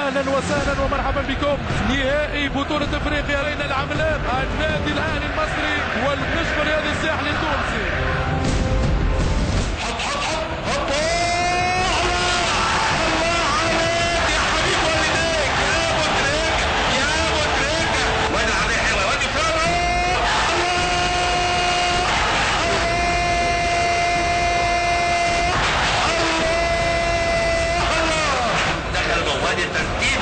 اهلا وسهلا ومرحبا بكم نهائي بطولة افريقيا بين العملاق النادي الاهلي المصري والقشم الرياضي الساحلي التونسي دخل مواد التسديد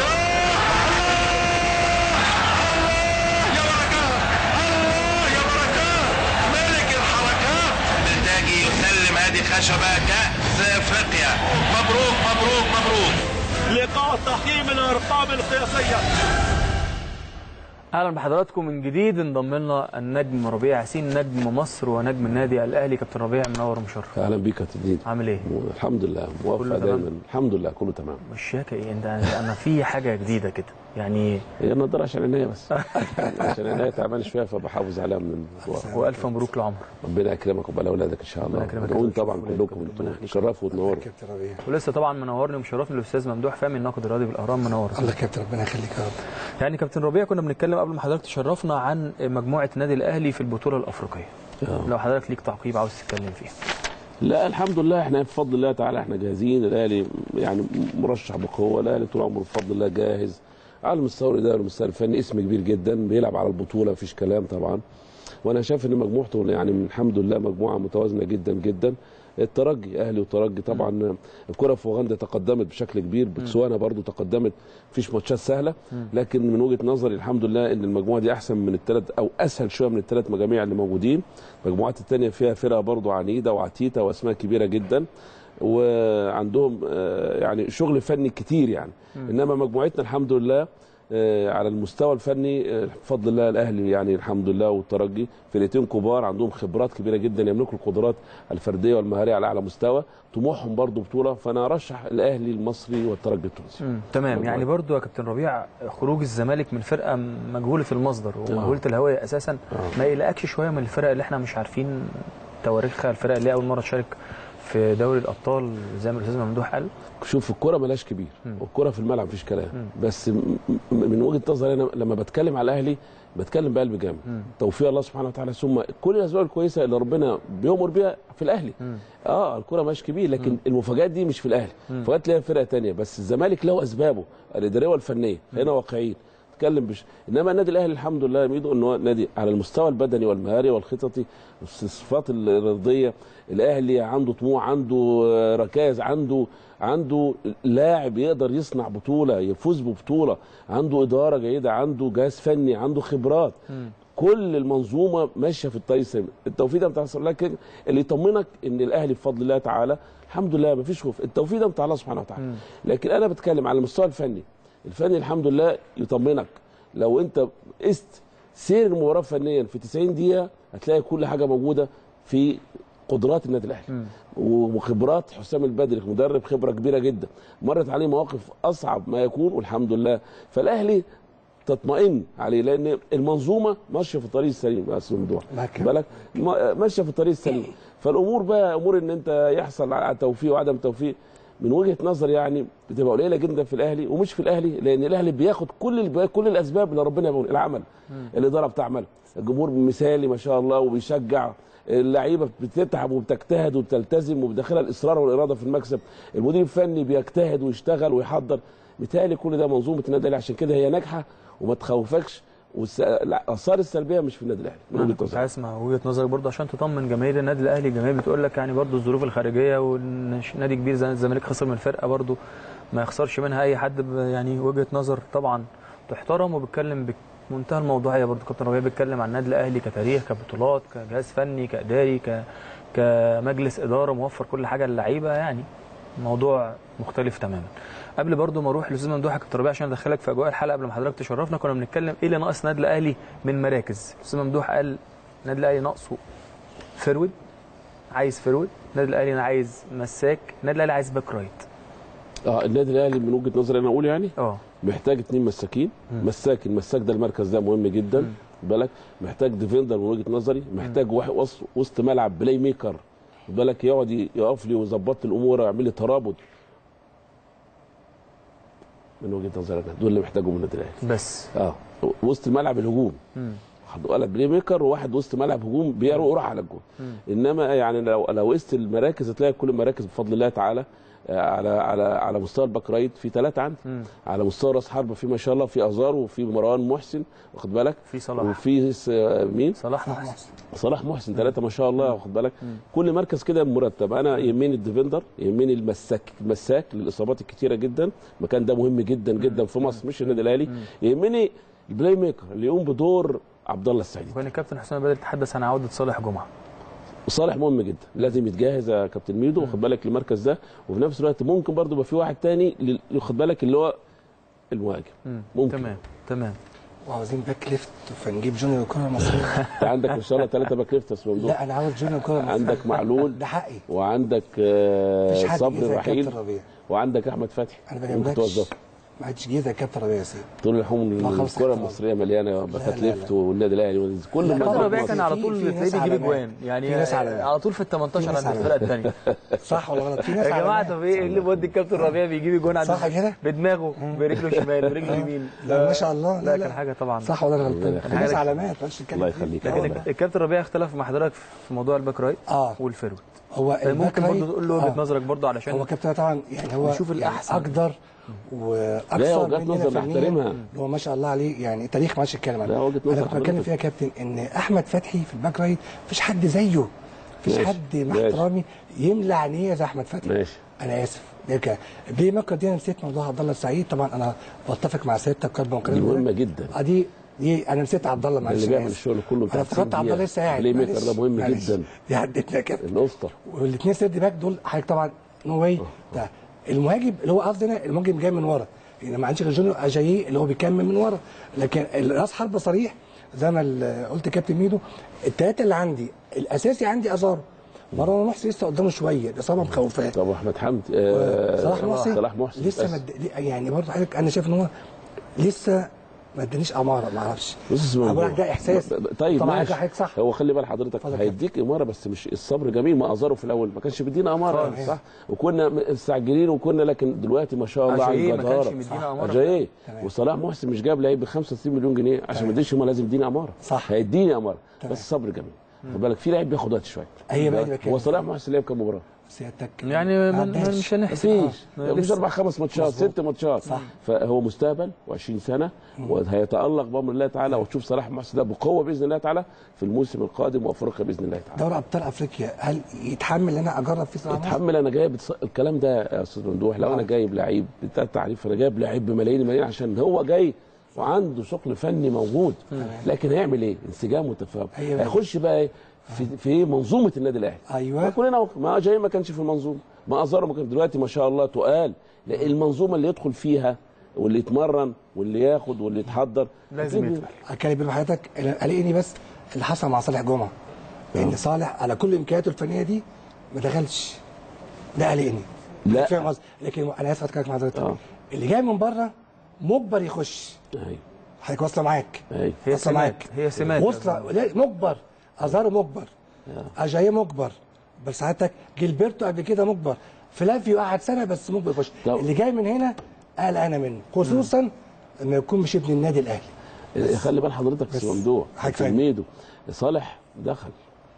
يا بركات الله يا بركات ملك الحركات بلداجي يسلم هذه خشبة كأس افريقيا مبروك مبروك مبروك لقاء تحكيم الارقام القياسيه اهلا بحضراتكم من جديد انضم لنا النجم ربيع ياسين نجم مصر ونجم النادي الاهلي كابتن ربيع منور ومشرف اهلا بيك يا تدين عامل ايه؟ الحمد لله موفق كله تمام؟ دايما الحمد لله كله تمام مشاك ايه انت انا في حاجه جديده كده يعني هي النضاره عشان عينيا بس عشان عينيا تعبان شويه فبحافظ عليها من الوقت. والف مبروك لعمر ربنا يكرمك ويبقى اولادك ان شاء الله ربنا يكرمك. وانت طبعا شكراً كلكم لك. انتوا ربنا يخليك. تشرفوا وتنوروا كابتن ربيع ولسه طبعا منورني ومشرفني الاستاذ ممدوح فهمي الناقد الرياضي بالاهرام منور الله كابتن ربنا يخليك يا رب يعني كابتن ربيع كنا بنتكلم قبل ما حضرتك تشرفنا عن مجموعه النادي الاهلي في البطوله الافريقيه آه. لو حضرتك ليك تعقيب عاوز تتكلم فيه لا الحمد لله احنا بفضل الله تعالى احنا جاهزين الاهلي يعني مرشح بقوه الاهلي طول عمره بفضل الله جاهز على المستوى الاداري والمستوى الفني اسم كبير جدا بيلعب على البطوله مفيش كلام طبعا وانا شايف ان مجموعته يعني من الحمد لله مجموعه متوازنه جدا جدا الترجي اهلي وترجي طبعا الكره في اوغندا تقدمت بشكل كبير بتسوانا برضو تقدمت مفيش ماتشات سهله لكن من وجهه نظري الحمد لله ان المجموعه دي احسن من الثلاث او اسهل شويه من الثلاث مجاميع اللي موجودين المجموعات الثانيه فيها فرقه برضو عنيده وعتيته واسماء كبيره جدا وعندهم آه، يعني شغل فني كتير يعني انما مجموعتنا الحمد لله آه، على المستوى الفني آه، بفضل الله الاهلي يعني الحمد لله والترجي فرقتين كبار عندهم خبرات كبيره جدا يملكوا القدرات الفرديه والمهاريه على اعلى مستوى طموحهم برضو بطوله فانا ارشح الاهلي المصري والترجي التونسي مم. تمام مجموعة. يعني برضو يا كابتن ربيع خروج الزمالك من فرقه مجهوله المصدر ومجهوله الهويه اساسا آه. ما يقلقكش شويه من الفرق اللي احنا مش عارفين تواريخها الفرق اللي هي اول مره تشارك في دوري الابطال زي ما الاستاذ ممدوح قال شوف الكرة ملاش كبير والكرة في الملعب مفيش كلام بس م- م- من وجهة نظري انا لما بتكلم على الاهلي بتكلم بقلب جامد توفيق الله سبحانه وتعالى ثم كل الاسباب الكويسه اللي ربنا بيؤمر بيها في الاهلي اه الكرة ماشي كبير لكن المفاجات دي مش في الاهلي المفاجات ليها فرقه تانية بس الزمالك له اسبابه الاداريه والفنيه هنا واقعيين نتكلم بش انما النادي الاهلي الحمد لله يميدوا ان هو نادي على المستوى البدني والمهاري والخططي الصفات الرياضيه الاهلي عنده طموح عنده آه، ركائز عنده عنده لاعب يقدر يصنع بطوله يفوز ببطوله عنده اداره جيده عنده جهاز فني عنده خبرات كل المنظومه ماشيه في الطريق السليم التوفيق ده بتحصل لكن اللي يطمنك ان الاهلي بفضل الله تعالى الحمد لله ما فيش خوف التوفيق ده بتاع الله سبحانه وتعالى لكن انا بتكلم على المستوى الفني الفني الحمد لله يطمنك لو انت قست سير المباراه فنيا في 90 دقيقه هتلاقي كل حاجه موجوده في قدرات النادي الاهلي وخبرات حسام البدري مدرب خبره كبيره جدا مرت عليه مواقف اصعب ما يكون والحمد لله فالاهلي تطمئن عليه لان المنظومه ماشيه في الطريق السليم يا استاذ ممدوح معاك. بالك ما- ماشيه في الطريق السليم فالامور بقى امور ان انت يحصل على توفيق وعدم توفيق من وجهه نظر يعني بتبقى قليله جدا في الاهلي ومش في الاهلي لان الاهلي بياخد كل الب- كل الاسباب اللي ربنا يبون العمل الاداره بتعمل الجمهور مثالي ما شاء الله وبيشجع اللعيبه بتتعب وبتجتهد وبتلتزم وبداخلها الاصرار والاراده في المكسب المدير الفني بيجتهد ويشتغل ويحضر بالتالي كل ده منظومه النادي الاهلي عشان كده هي ناجحه وما تخوفكش والس- الاثار السلبيه مش في النادي الاهلي من انا وجهه كنت نظري عايز اسمع وجهه نظرك برضه عشان تطمن جماهير النادي الاهلي الجماهير بتقول لك يعني برضه الظروف الخارجيه وان ش- نادي كبير زي الزمالك خسر من الفرقه برضه ما يخسرش منها اي حد ب- يعني وجهه نظر طبعا تحترم وبيتكلم بمنتهى الموضوعيه برضه كابتن ربيع بيتكلم عن النادي الاهلي كتاريخ كبطولات كجهاز فني كاداري ك كمجلس اداره موفر كل حاجه للعيبه يعني موضوع مختلف تماما قبل برضو ما اروح لاستاذ ممدوح كابتن ربيع عشان ادخلك في اجواء الحلقه قبل ما حضرتك تشرفنا كنا بنتكلم ايه اللي ناقص النادي الاهلي من مراكز استاذ ممدوح قال النادي الاهلي ناقصه فرود عايز فرود النادي الاهلي انا عايز مساك النادي الاهلي عايز باك رايت اه النادي الاهلي من وجهه نظري انا اقول يعني اه محتاج اتنين مساكين مساك المساك ده المركز ده مهم جدا بالك محتاج ديفندر من وجهه نظري محتاج واحد وسط وسط ملعب بلاي ميكر بالك يقعد يقف لي ويظبط لي الامور ويعمل لي ترابط من وجهه نظري انا دول اللي محتاجهم النادي الاهلي بس اه وسط الملعب الهجوم واحد ولد بلاي ميكر وواحد وسط ملعب هجوم بيروح يروح على الجول انما يعني لو لو قست المراكز هتلاقي كل المراكز بفضل الله تعالى آه، على على على مستوى الباك رايت في ثلاثه عندي على مستوى راس حربه في ما شاء الله في ازار وفي مروان محسن واخد بالك في صلاح. وفي س- مين صلاح محسن صلاح محسن ثلاثة ما شاء الله واخد بالك كل مركز كده مرتب انا يهمني الديفندر يهمني المساك المساك للاصابات الكتيره جدا المكان ده مهم جدا جدا في مصر مش النادي الاهلي يهمني البلاي ميكر اللي يقوم بدور عبد الله السعيد وكان الكابتن حسام بدر يتحدث عن عوده صالح جمعه وصالح مهم جدا لازم يتجهز يا كابتن ميدو واخد بالك المركز ده وفي نفس الوقت ممكن برضه يبقى في واحد تاني لل- واخد بالك اللي هو المهاجم ممكن تمام تمام وعاوزين باك ليفت فنجيب جونيور الكره المصريه انت عندك ان شاء الله ثلاثه باك ليفت يا أستاذ ممدوح لا انا عاوز جونيور الكره المصريه عندك معلول ده حقي وعندك آه، مفيش حد صبري جه زي رحيل كابتن ربيع وعندك احمد فتحي انا ما ممكن جنبكش توظفه ما عادش جه زي كابتن ربيع ياسين طول الحمد ما خلاص الكره احترام. المصريه مليانه باكات لا، لا. ليفت والنادي الاهلي كل لا، كابتن طبعاً. ربيع كان على في- طول في تلاقيه ناس بيجيب على اجوان يعني في ناس على على طول في ال 18 في ناس عند على الفرقه الثانيه صح ولا غلط في ناس يا جماعه علامات. طب ايه اللي بيودي الكابتن ربيع بيجيب اجوان عند صح كده؟ بدماغه برجله الشمال برجله اليمين لا ما شاء الله لا كان حاجه طبعا صح ولا انا غلطان في ناس حاجة- علامات ما نتكلم الله فيه. يخليك. آه لكن والله. الكابتن ربيع اختلف مع حضرتك في موضوع الباك رايت اه والفيرود هو الباك ممكن رايت- برضه تقول له وجهه آه. نظرك برضه علشان هو كابتن طبعا يعني هو نشوف يعني الأحسن. اقدر لا، واكثر وجهة مننا نظر فنياً. نحترمها. اللي هو ما شاء الله عليه يعني تاريخ ما عادش يتكلم عنه لا، وجهة نظر انا كنت بتكلم حضرتك. فيها يا كابتن ان احمد فتحي في الباك رايت مفيش حد زيه مفيش ماشي، حد مع ماشي. احترامي يملى عينيه زي احمد فتحي ماشي. انا اسف لك بلاي ميكر دي انا نسيت موضوع عبد الله السعيد طبعا انا بتفق مع سيادتك قلبا وكلام دي مهمة جدا. اه دي دي انا نسيت عبد الله معلش اللي أنا بيعمل آسف. الشغل كله بتاع انا افتكرت 90 عبد الله دقيقة. لسه قاعد البلاي ميكر معلش، ده مهم معلش. جدا. دي عدتنا يا كابتن الاسطر والاثنين سيرد باك دول حضرتك طبعا نو واي ده المهاجم اللي هو قصدنا المهاجم جاي من ورا يعني ما عندش غير جونيور اجاييه اللي هو بيكمل من ورا لكن راس حربه صريح زي ما ال- قلت كابتن ميدو الثلاثه اللي عندي الاساسي عندي ازارو مروان محسن لسه قدامه شويه الاصابه مخوفاه طب احمد حمدي آه، صلاح محسن صلاح محسن لسه بس. مد... يعني برضه حضرتك انا شايف ان هو لسه ما ادانيش اماره ما اعرفش بص اسمه أقول موضوع. لك ده احساس طيب طبعا ماشي حضرتك صح هو خلي بال حضرتك اتفضل يا هيديك اماره بس مش الصبر جميل ما ازاره في الاول ما كانش بيدينا اماره خالص. صح وكنا مستعجلين وكنا لكن دلوقتي ما شاء الله أجاييه على ما كانش الجداره مدينا أمارة. اجاييه تمام. وصلاح محسن مش جايب لعيب ب 65 مليون جنيه عشان ما يديش ما لازم يديني اماره صح. هيديني اماره تمام. بس الصبر جميل خد بالك في لعيب بياخد وقت شويه هي بقى دي بتكلم هو صلاح محسن لعب كام مباراه؟ سيادتك يعني ما من عداش. مش هنحسب مفيش آه. مفيش لسه. اربع خمس ماتشات مظبوط. ست ماتشات صح. فهو مستقبل و20 سنه وهيتالق بامر الله تعالى وتشوف صلاح محسن ده بقوه باذن الله تعالى في الموسم القادم وافريقيا باذن الله تعالى دوري ابطال افريقيا هل يتحمل ان انا اجرب فيه صلاح محسن؟ اتحمل انا جايب الص- الكلام ده يا استاذ ممدوح لو انا جايب لعيب بتاع التعريف انا جايب لعيب بملايين الملايين عشان هو جاي وعنده شغل فني موجود لكن هيعمل ايه؟ انسجام وتفاهم هي بقى. هيخش بقى إيه؟ في في منظومه النادي الاهلي أيوة. ما كلنا ما جاي ما كانش في المنظومه ما ازار ما كان دلوقتي ما شاء الله تقال لا المنظومه اللي يدخل فيها واللي يتمرن واللي ياخد واللي يتحضر لازم أكيد يدفع. اتكلم بين حضرتك قلقني بس اللي حصل مع صالح جمعه ان صالح على كل امكانياته الفنيه دي ما دخلش ده قلقني لا. فاهم قصدي لكن انا اسف اتكلم مع حضرتك آه. اللي جاي من بره مجبر يخش ايوه حضرتك واصله معاك ايوه هي واصله سمات معاك هي سمات واصله لا مجبر ازارو مجبر اجاييه مجبر بس حضرتك جilberto قبل كده مجبر فلافيو قعد سنه بس مجبر يخش طب. اللي جاي من هنا قال انا منه خصوصا لما يكون مش ابن النادي الاهلي خلي بال حضرتك بس يا ممدوح حضرتك فاهم. تلميذه صالح دخل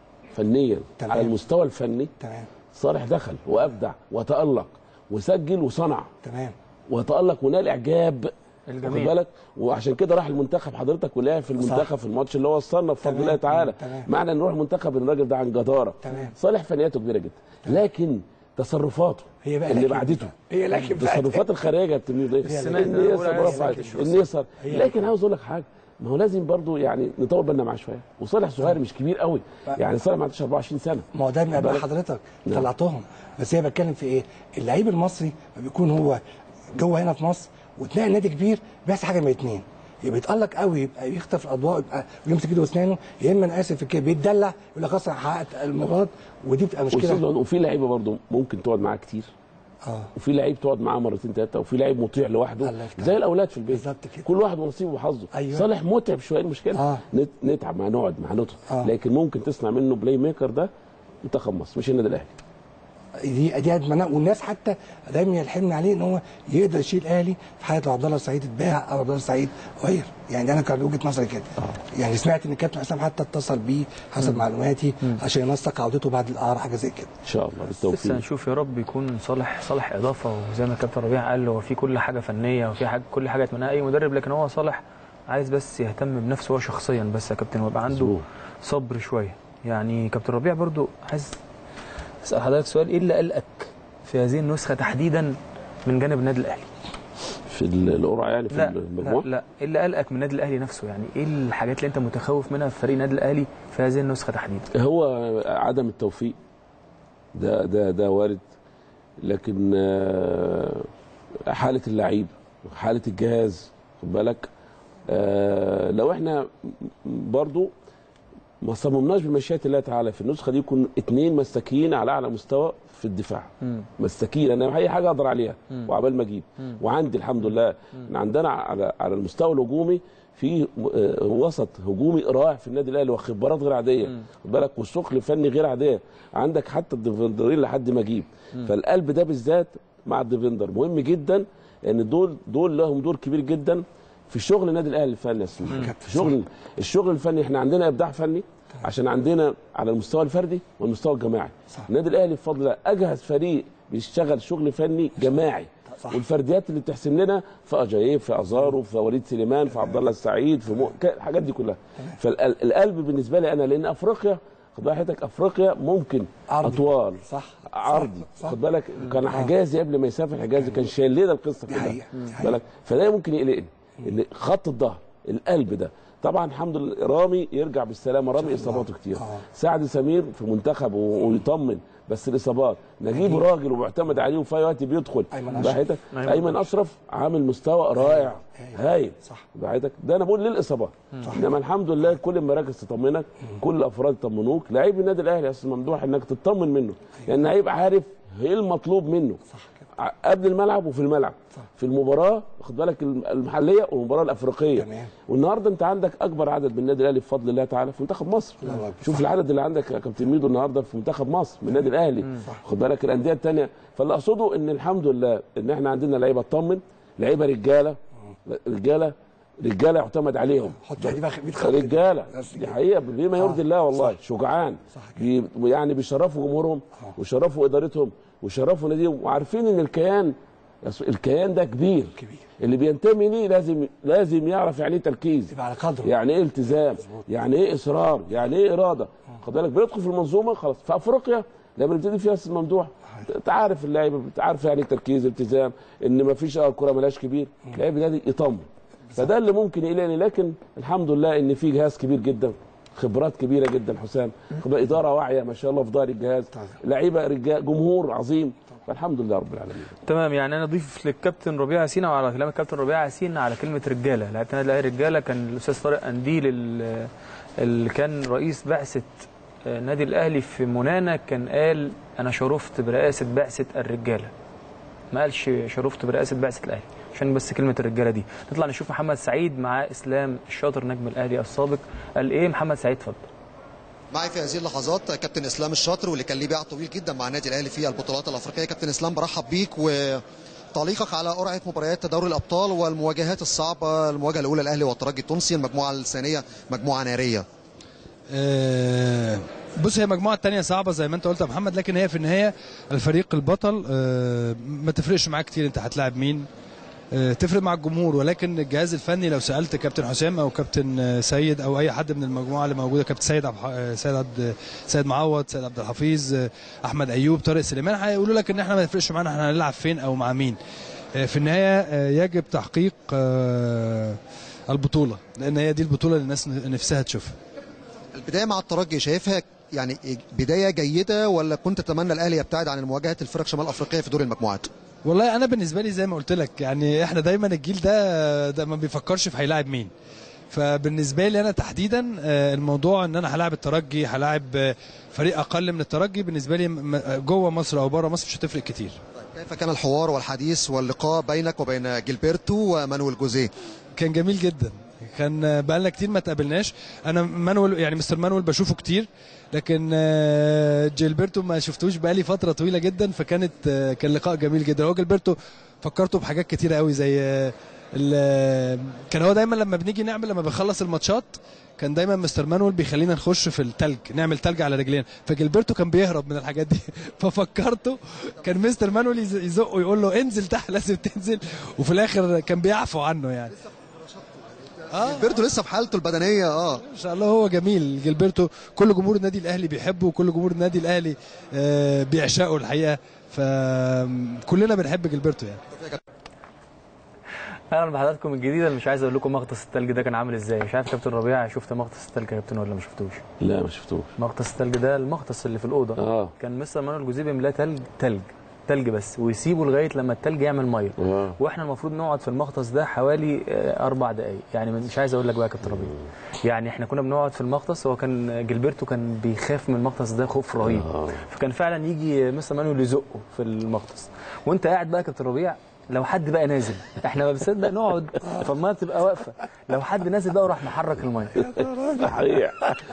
فنيا تمام. على المستوى الفني تمام صالح دخل وابدع وتالق وسجل وصنع تمام وتالق ونال اعجاب الجميع. واخد بالك وعشان كده راح المنتخب حضرتك ولعب في المنتخب في الماتش اللي هو وصلنا بفضل تمام. الله تعالى تمام. معنى ان نروح المنتخب ان الراجل ده عن جداره تمام. صالح فنياته كبيره جدا لكن تصرفاته هي بقى اللي لكن بعدته بقى. هي لكن بقى. التصرفات الخارجيه يا تلميذ ده السمات ان اللي يسر بقول عليها برافو سمات عليك الشوط. ان يسر هي لكن عاوز اقول لك حاجه ما هو لازم برضو يعني نطول بالنا معاه شويه وصالح صغير مش كبير قوي يعني صالح ما عندوش 24 سنه ما هو ده من ابناء بالك؟ حضرتك نعم. طلعتهم بس هي بتكلم في ايه؟ اللعيب المصري ما بيكون هو جوه هنا في مصر وتلاقي نادي كبير بيحصل حاجه من الاثنين يبقى بيتالق قوي يبقى يخطف الاضواء يبقى ويمسك ايده واسنانه يا اما انا اسف في كده بيتدلع يقول لك اصلا حققت المباراه ودي بتبقى وأستاذ مشكله لؤي، وفي لعيبه برضو ممكن تقعد معاه كتير اه وفي لعيب تقعد معاه مرتين ثلاثه وفي لعيب مطيع لوحده الله يفتح. زي الاولاد في البيت بالظبط كده. كل واحد ونصيبه وحظه أيوة. صالح متعب شويه المشكله آه. نت... نتعب معاه نقعد معاه نطلع آه. لكن ممكن تصنع منه بلاي ميكر ده منتخب مصر مش النادي الاهلي دي دي اتمنى والناس حتى دايما يلحمنا عليه ان هو يقدر يشيل الاهلي في حاله لو عبد الله السعيد اتباع او عبد الله السعيد غير يعني انا كان وجهه نظري كده يعني سمعت ان الكابتن حسام حتى اتصل بيه حسب معلوماتي عشان ينسق عودته بعد الاعاره حاجه زي كده ان شاء الله لسه بالتوفيق هنشوف يا رب يكون صالح صالح اضافه وزي ما كابتن ربيع قال هو في كل حاجه فنيه وفي حاجه كل حاجه يتمناها اي مدرب لكن هو صالح عايز بس يهتم بنفسه هو شخصيا بس يا كابتن ويبقى عنده مظبوط. صبر شويه يعني كابتن ربيع برضو عايز اسال حضرتك سؤال ايه اللي قلقك في هذه النسخه تحديدا من جانب النادي الاهلي في ال- القرعه يعني في لا لا, المجموعه لا ايه اللي قلقك من النادي الاهلي نفسه يعني ايه الحاجات اللي انت متخوف منها في فريق النادي الاهلي في هذه النسخه تحديدا هو عدم التوفيق ده ده ده وارد لكن آه، حاله اللعيب حاله الجهاز خد بالك آه، لو احنا برضو ما صممناش بمشيئه الله تعالى في النسخه دي يكون اثنين مساكين على اعلى مستوى في الدفاع مساكين انا اي حاجه اقدر عليها وعبال ما اجيب وعندي الحمد لله إن عندنا على على المستوى الهجومي في آه، وسط هجومي رائع في النادي الاهلي وخبرات غير عاديه خد بالك وشغل فني غير عاديه عندك حتى الديفندرين لحد ما اجيب فالقلب ده بالذات مع الديفندر مهم جدا لان دول دول لهم دور كبير جدا في شغل النادي الاهلي الفني يا أستاذ محمد. في شغل الشغل الفني احنا عندنا ابداع فني عشان عندنا على المستوى الفردي والمستوى الجماعي النادي الاهلي بفضل الله اجهز فريق بيشتغل شغل فني جماعي صح. والفرديات اللي بتحسم لنا في اجايب في ازارو في وليد سليمان في عبد الله السعيد في مو... ك- الحاجات دي كلها فالقلب بالنسبه لي انا لان افريقيا خد بالك حضرتك افريقيا ممكن عرضي. اطوال صح عرضي صح. خد بالك كان حجازي قبل ما يسافر حجازي كان شايل لنا القصه دي كلها حقيقة، دي خد حقيقة. بالك فده ممكن يقلقني ان خط الظهر القلب ده طبعا الحمد لله رامي يرجع بالسلامه رامي اصاباته كتير آه. سعد سمير في منتخب و- ويطمن بس الاصابات نجيب راجل ومعتمد عليه وفي أي وقت بيدخل أيمن بحياتك أيمن ايمن اشرف عامل مستوى رائع هايل. هايل صح. بحياتك ده انا بقول للاصابات انما الحمد لله كل المراكز تطمنك كل الافراد يطمنوك لعيب النادي الاهلي يا استاذ ممدوح انك تطمن منه لان هيبقى عارف ايه المطلوب منه صح ع- قبل الملعب وفي الملعب في المباراه خد بالك الم- المحليه والمباراه الافريقيه تمام. والنهارده انت عندك اكبر عدد من النادي الاهلي بفضل الله تعالى في منتخب مصر الله أكبر. شوف العدد اللي عندك يا كابتن ميدو النهارده في منتخب مصر من النادي الاهلي خد بالك الانديه الثانيه فاللي اقصده ان الحمد لله ان احنا عندنا لعيبه تطمن لعيبه رجاله رجاله رجاله يعتمد عليهم حط يعني بقى 100 خط كده. رجاله بس دي كده. حقيقه بما يرضي الله والله شجعان صح بي يعني بيشرفوا جمهورهم ويشرفوا ادارتهم ويشرفوا ناديهم وعارفين ان الكيان الكيان ده كبير كبير. اللي بينتمي ليه لازم لازم يعرف يعني ايه تركيز يبقى على قدره يعني ايه التزام يعني ايه اصرار يعني ايه اراده خد بالك بيدخل في المنظومه خلاص في افريقيا لما نبتدي فيها استاذ ممدوح انت عارف اللعيبه انت عارف يعني إيه تركيز التزام ان ما فيش اه الكره ملاش كبير اللعيب ده يطمن فده اللي ممكن يقلقني لكن الحمد لله ان في جهاز كبير جدا خبرات كبيره جدا حسام خبرات اداره واعيه ما شاء الله في ظهر الجهاز لعيبه رجال جمهور عظيم فالحمد لله رب العالمين تمام يعني انا اضيف للكابتن ربيع ياسين او على كلام الكابتن ربيع ياسين على كلمه رجاله لعيبه النادي الاهلي رجاله كان الاستاذ طارق قنديل ال- اللي كان رئيس بعثه النادي الاهلي في منانا كان قال انا شرفت برئاسه بعثه الرجاله ما قالش شرفت برئاسه بعثه الاهلي عشان بس كلمه الرجاله دي نطلع نشوف محمد سعيد مع اسلام الشاطر نجم الاهلي السابق قال ايه محمد سعيد اتفضل معي في هذه اللحظات كابتن اسلام الشاطر واللي كان ليه باع طويل جدا مع النادي الاهلي في البطولات الافريقيه كابتن اسلام برحب بيك وتعليقك على قرعه مباريات دوري الابطال والمواجهات الصعبه المواجهه الاولى الاهلي والترجي التونسي المجموعه الثانيه مجموعه ناريه آه، بص هي مجموعة تانية صعبة زي ما انت قلت يا محمد لكن هي في النهاية الفريق البطل آه، ما تفرقش معاه كتير انت هتلاعب مين آه، تفرق مع الجمهور ولكن الجهاز الفني لو سالت كابتن حسام او كابتن آه، سيد او اي حد من المجموعه اللي موجوده كابتن سيد عبد الح- آه، سيد عبد سيد معوض سيد عبد الحفيظ آه، احمد ايوب طارق سليمان هيقولوا لك ان احنا ما يفرقش معانا احنا هنلعب فين او مع مين آه، في النهايه آه، يجب تحقيق آه، البطوله لان هي دي البطوله اللي الناس نفسها تشوفها البدايه مع الترجي شايفها يعني بدايه جيده ولا كنت تتمنى الاهلي يبتعد عن المواجهات الفرق شمال افريقيا في دور المجموعات والله انا بالنسبه لي زي ما قلت لك يعني احنا دايما الجيل ده ده ما بيفكرش في هيلاعب مين فبالنسبه لي انا تحديدا آه، الموضوع ان انا هلاعب الترجي هلاعب آه، فريق اقل من الترجي بالنسبه لي م- جوه مصر او بره مصر مش هتفرق كتير كيف كان الحوار والحديث واللقاء بينك وبين جilberto ومانويل جوزيه كان جميل جدا كان بقالنا كتير ما تقابلناش انا مانويل يعني مستر مانويل بشوفه كتير لكن آه، جيلبرتو ما شفتوش بقالي فتره طويله جدا فكانت آه، كان لقاء جميل جدا هو جيلبرتو فكرته بحاجات كتيره قوي زي آه، ال- كان هو دايما لما بنيجي نعمل لما بنخلص الماتشات كان دايما مستر مانويل بيخلينا نخش في التلج نعمل تلج على رجلينا فجilberto كان بيهرب من الحاجات دي ففكرته كان مستر مانويل يز- يزقه يقول له انزل تحت لازم تنزل وفي الاخر كان بيعفو عنه يعني بيرتو لسه في حالته البدنيه اه ان شاء الله هو جميل جilberto كل جمهور النادي الاهلي بيحبه وكل جمهور النادي الاهلي آه، بيعشقه الحقيقه فكلنا بنحب جilberto يعني اهلا بحضراتكم الجديده مش عايز اقول لكم مغطس التلج ده كان عامل ازاي مش عارف كابتن ربيع شفت مغطس التلج يا كابتن ولا ما شفتوش لا ما شفتوش مغطس التلج ده المغطس اللي في الاوضه اه كان مستر مانويل جوزيه بيملاه تلج تلج تلج بس ويسيبه لغايه لما التلج يعمل ميه اه واحنا المفروض نقعد في المغطس ده حوالي آه، اربع دقائق يعني مش عايز اقول لك بقى يا كابتن ربيع يعني احنا كنا بنقعد في المغطس هو كان جilberto كان بيخاف من المغطس ده خوف رهيب آه. فكان فعلا يجي مستر مانويل يزقه في المغطس وانت قاعد بقى يا كابتن ربيع لو حد بقى نازل احنا ما بنصدق نقعد فالميه بتبقى واقفه لو حد نازل بقى وراح محرك الميه صحيح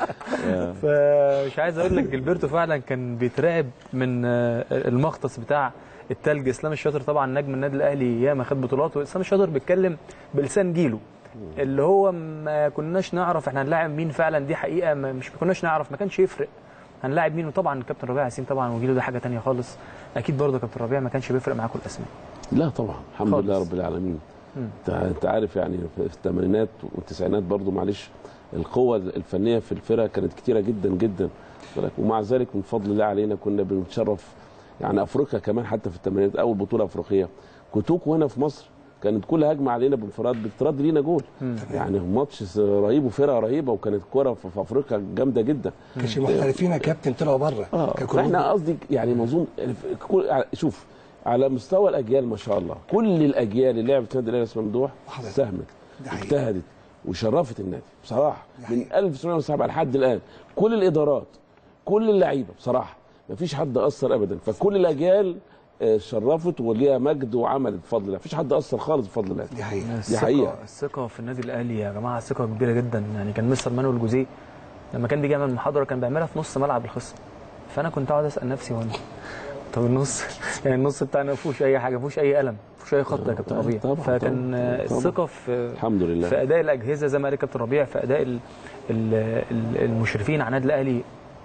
فمش عايز اقول لك جilberto فعلا كان بيترعب من آه، المغطس بتاع التلج اسلام الشاطر طبعا نجم النادي الاهلي ياما خد بطولات واسلام الشاطر بيتكلم بلسان جيله اللي هو ما كناش نعرف احنا هنلاعب مين فعلا دي حقيقه ما مش ما كناش نعرف ما كانش يفرق هنلاعب مين وطبعا كابتن ربيع ياسين طبعا وجيله ده حاجه تانية خالص اكيد برضه كابتن ربيع ما كانش بيفرق معاكم الاسماء لا طبعا الحمد خالص. لله رب العالمين مم. انت انت عارف يعني في في الثمانينات والتسعينات برضو معلش القوة الفنية في الفرقة كانت كتيرة جدا جدا بالك؟ ومع ذلك من فضل الله علينا كنا بنتشرف يعني افريقيا كمان حتى في الثمانينات اول بطولة افريقية كوتوكو هنا في مصر كانت كل هجمه علينا بانفراد بترد لينا جول يعني ماتش رهيب وفرقه رهيبه وكانت كوره في في افريقيا جامده جدا كانش محترفين يا كابتن طلعوا بره اه كان كلهم فاحنا قصدي يعني منظوم كل- شوف على مستوى الاجيال ما شاء الله كل الاجيال اللي لعبت في النادي الاهلي اسمها ممدوح حضرتك. ساهمت ده حقيقي. اجتهدت وشرفت النادي بصراحه ده من حقيقي. 1907 لحد الان كل الادارات كل اللعيبه بصراحه ما فيش حد اثر ابدا فكل الاجيال آه، شرفت وليها مجد وعملت بفضل الله مفيش حد اثر خالص بفضل الله دي حقيقه دي حقيقة. الثقة في النادي الأهلي يا جماعة ثقة كبيرة جدا يعني كان مستر مانويل جوزيه لما كان بيجي يعمل محاضرة كان بيعملها في نص ملعب الخصم فأنا كنت أقعد أسأل نفسي وانا طب النص يعني النص بتاعنا ما فيهوش أي حاجة ما فيهوش أي قلم ما فيهوش أي خط يا كابتن آه، ربيع طبعاً، فكان طبعاً، آه، طبعاً. الثقة في الحمد لله في أداء الأجهزة زي ما قال كابتن ربيع في أداء ال- ال- ال- المشرفين على النادي الأهلي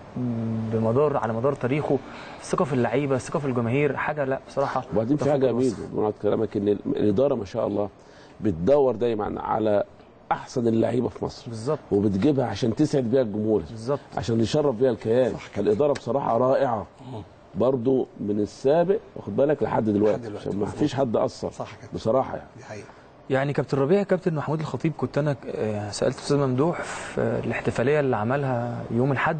بمدار على مدار تاريخه الثقة في اللعيبة الثقة في الجماهير حاجة لا بصراحة وبعدين في تفوق حاجه الوصف. جميله بمعنى كلامك ان الاداره ما شاء الله بتدور دايما على احسن اللعيبه في مصر بالظبط وبتجيبها عشان تسعد بيها الجمهور بالظبط عشان يشرف بيها الكيان الاداره بصراحه رائعه برضو من السابق واخد بالك لحد دلوقتي, لحد دلوقتي، عشان ما مظبوط. فيش حد اثر صح كده بصراحه يعني دي حقيقه يعني كابتن ربيع كابتن محمود الخطيب كنت انا آه، سالت استاذ ممدوح في الاحتفاليه اللي عملها يوم الاحد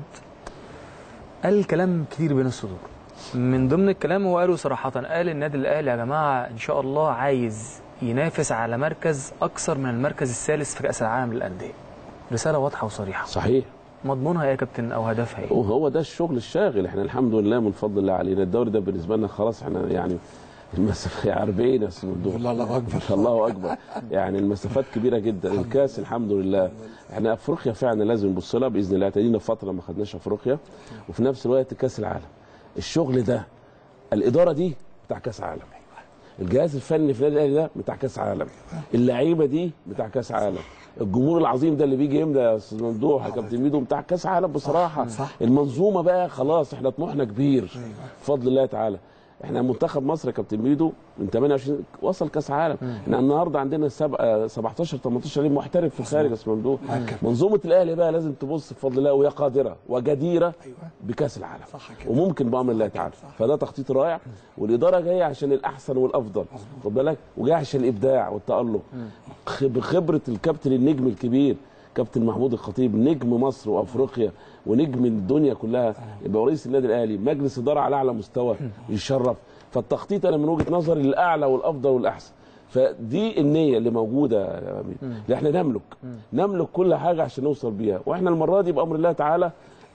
قال كلام كتير بين السطور من ضمن الكلام هو قاله صراحه قال النادي الاهلي يا جماعه ان شاء الله عايز ينافس على مركز اكثر من المركز الثالث في كاس العالم للانديه رساله واضحه وصريحه صحيح مضمونها ايه يا كابتن او هدفها ايه وهو ده الشغل الشاغل احنا الحمد لله من فضل الله علينا الدوري ده بالنسبه لنا خلاص احنا يعني المسافه 40 يا استاذ ممدوح الله الله اكبر الله اكبر يعني المسافات كبيره جدا الكاس الحمد لله احنا افريقيا فعلا لازم نبص لها باذن الله تانينا فتره ما خدناش افريقيا وفي نفس الوقت كاس العالم الشغل ده الاداره دي بتاع كاس عالم الجهاز الفني في النادي الاهلي ده بتاع كاس عالم اللعيبه دي بتاع كاس عالم الجمهور العظيم ده اللي بيجي يملى يا استاذ ممدوح يا كابتن ميدو بتاع كاس عالم بصراحه صح. المنظومه بقى خلاص احنا طموحنا كبير بفضل الله تعالى احنا منتخب مصر يا كابتن ميدو من 28 وصل كاس عالم احنا النهارده عندنا سبع- آه، 17 18 لعيب محترف في الخارج يا استاذ ممدوح منظومه الاهلي بقى لازم تبص بفضل الله وهي قادره وجديره ايوه بكاس العالم صح كده وممكن بامر الله تعالى فده تخطيط رائع والاداره جايه عشان الاحسن والافضل خد بالك وجايه عشان الابداع والتالق خ- بخبره الكابتن النجم الكبير كابتن محمود الخطيب نجم مصر وافريقيا ونجم الدنيا كلها يبقى رئيس النادي الاهلي مجلس اداره على اعلى مستوى يشرف فالتخطيط انا من وجهه نظري الاعلى والافضل والاحسن فدي النيه اللي موجوده يا أمين. اللي احنا نملك نملك كل حاجه عشان نوصل بيها واحنا المره دي بامر الله تعالى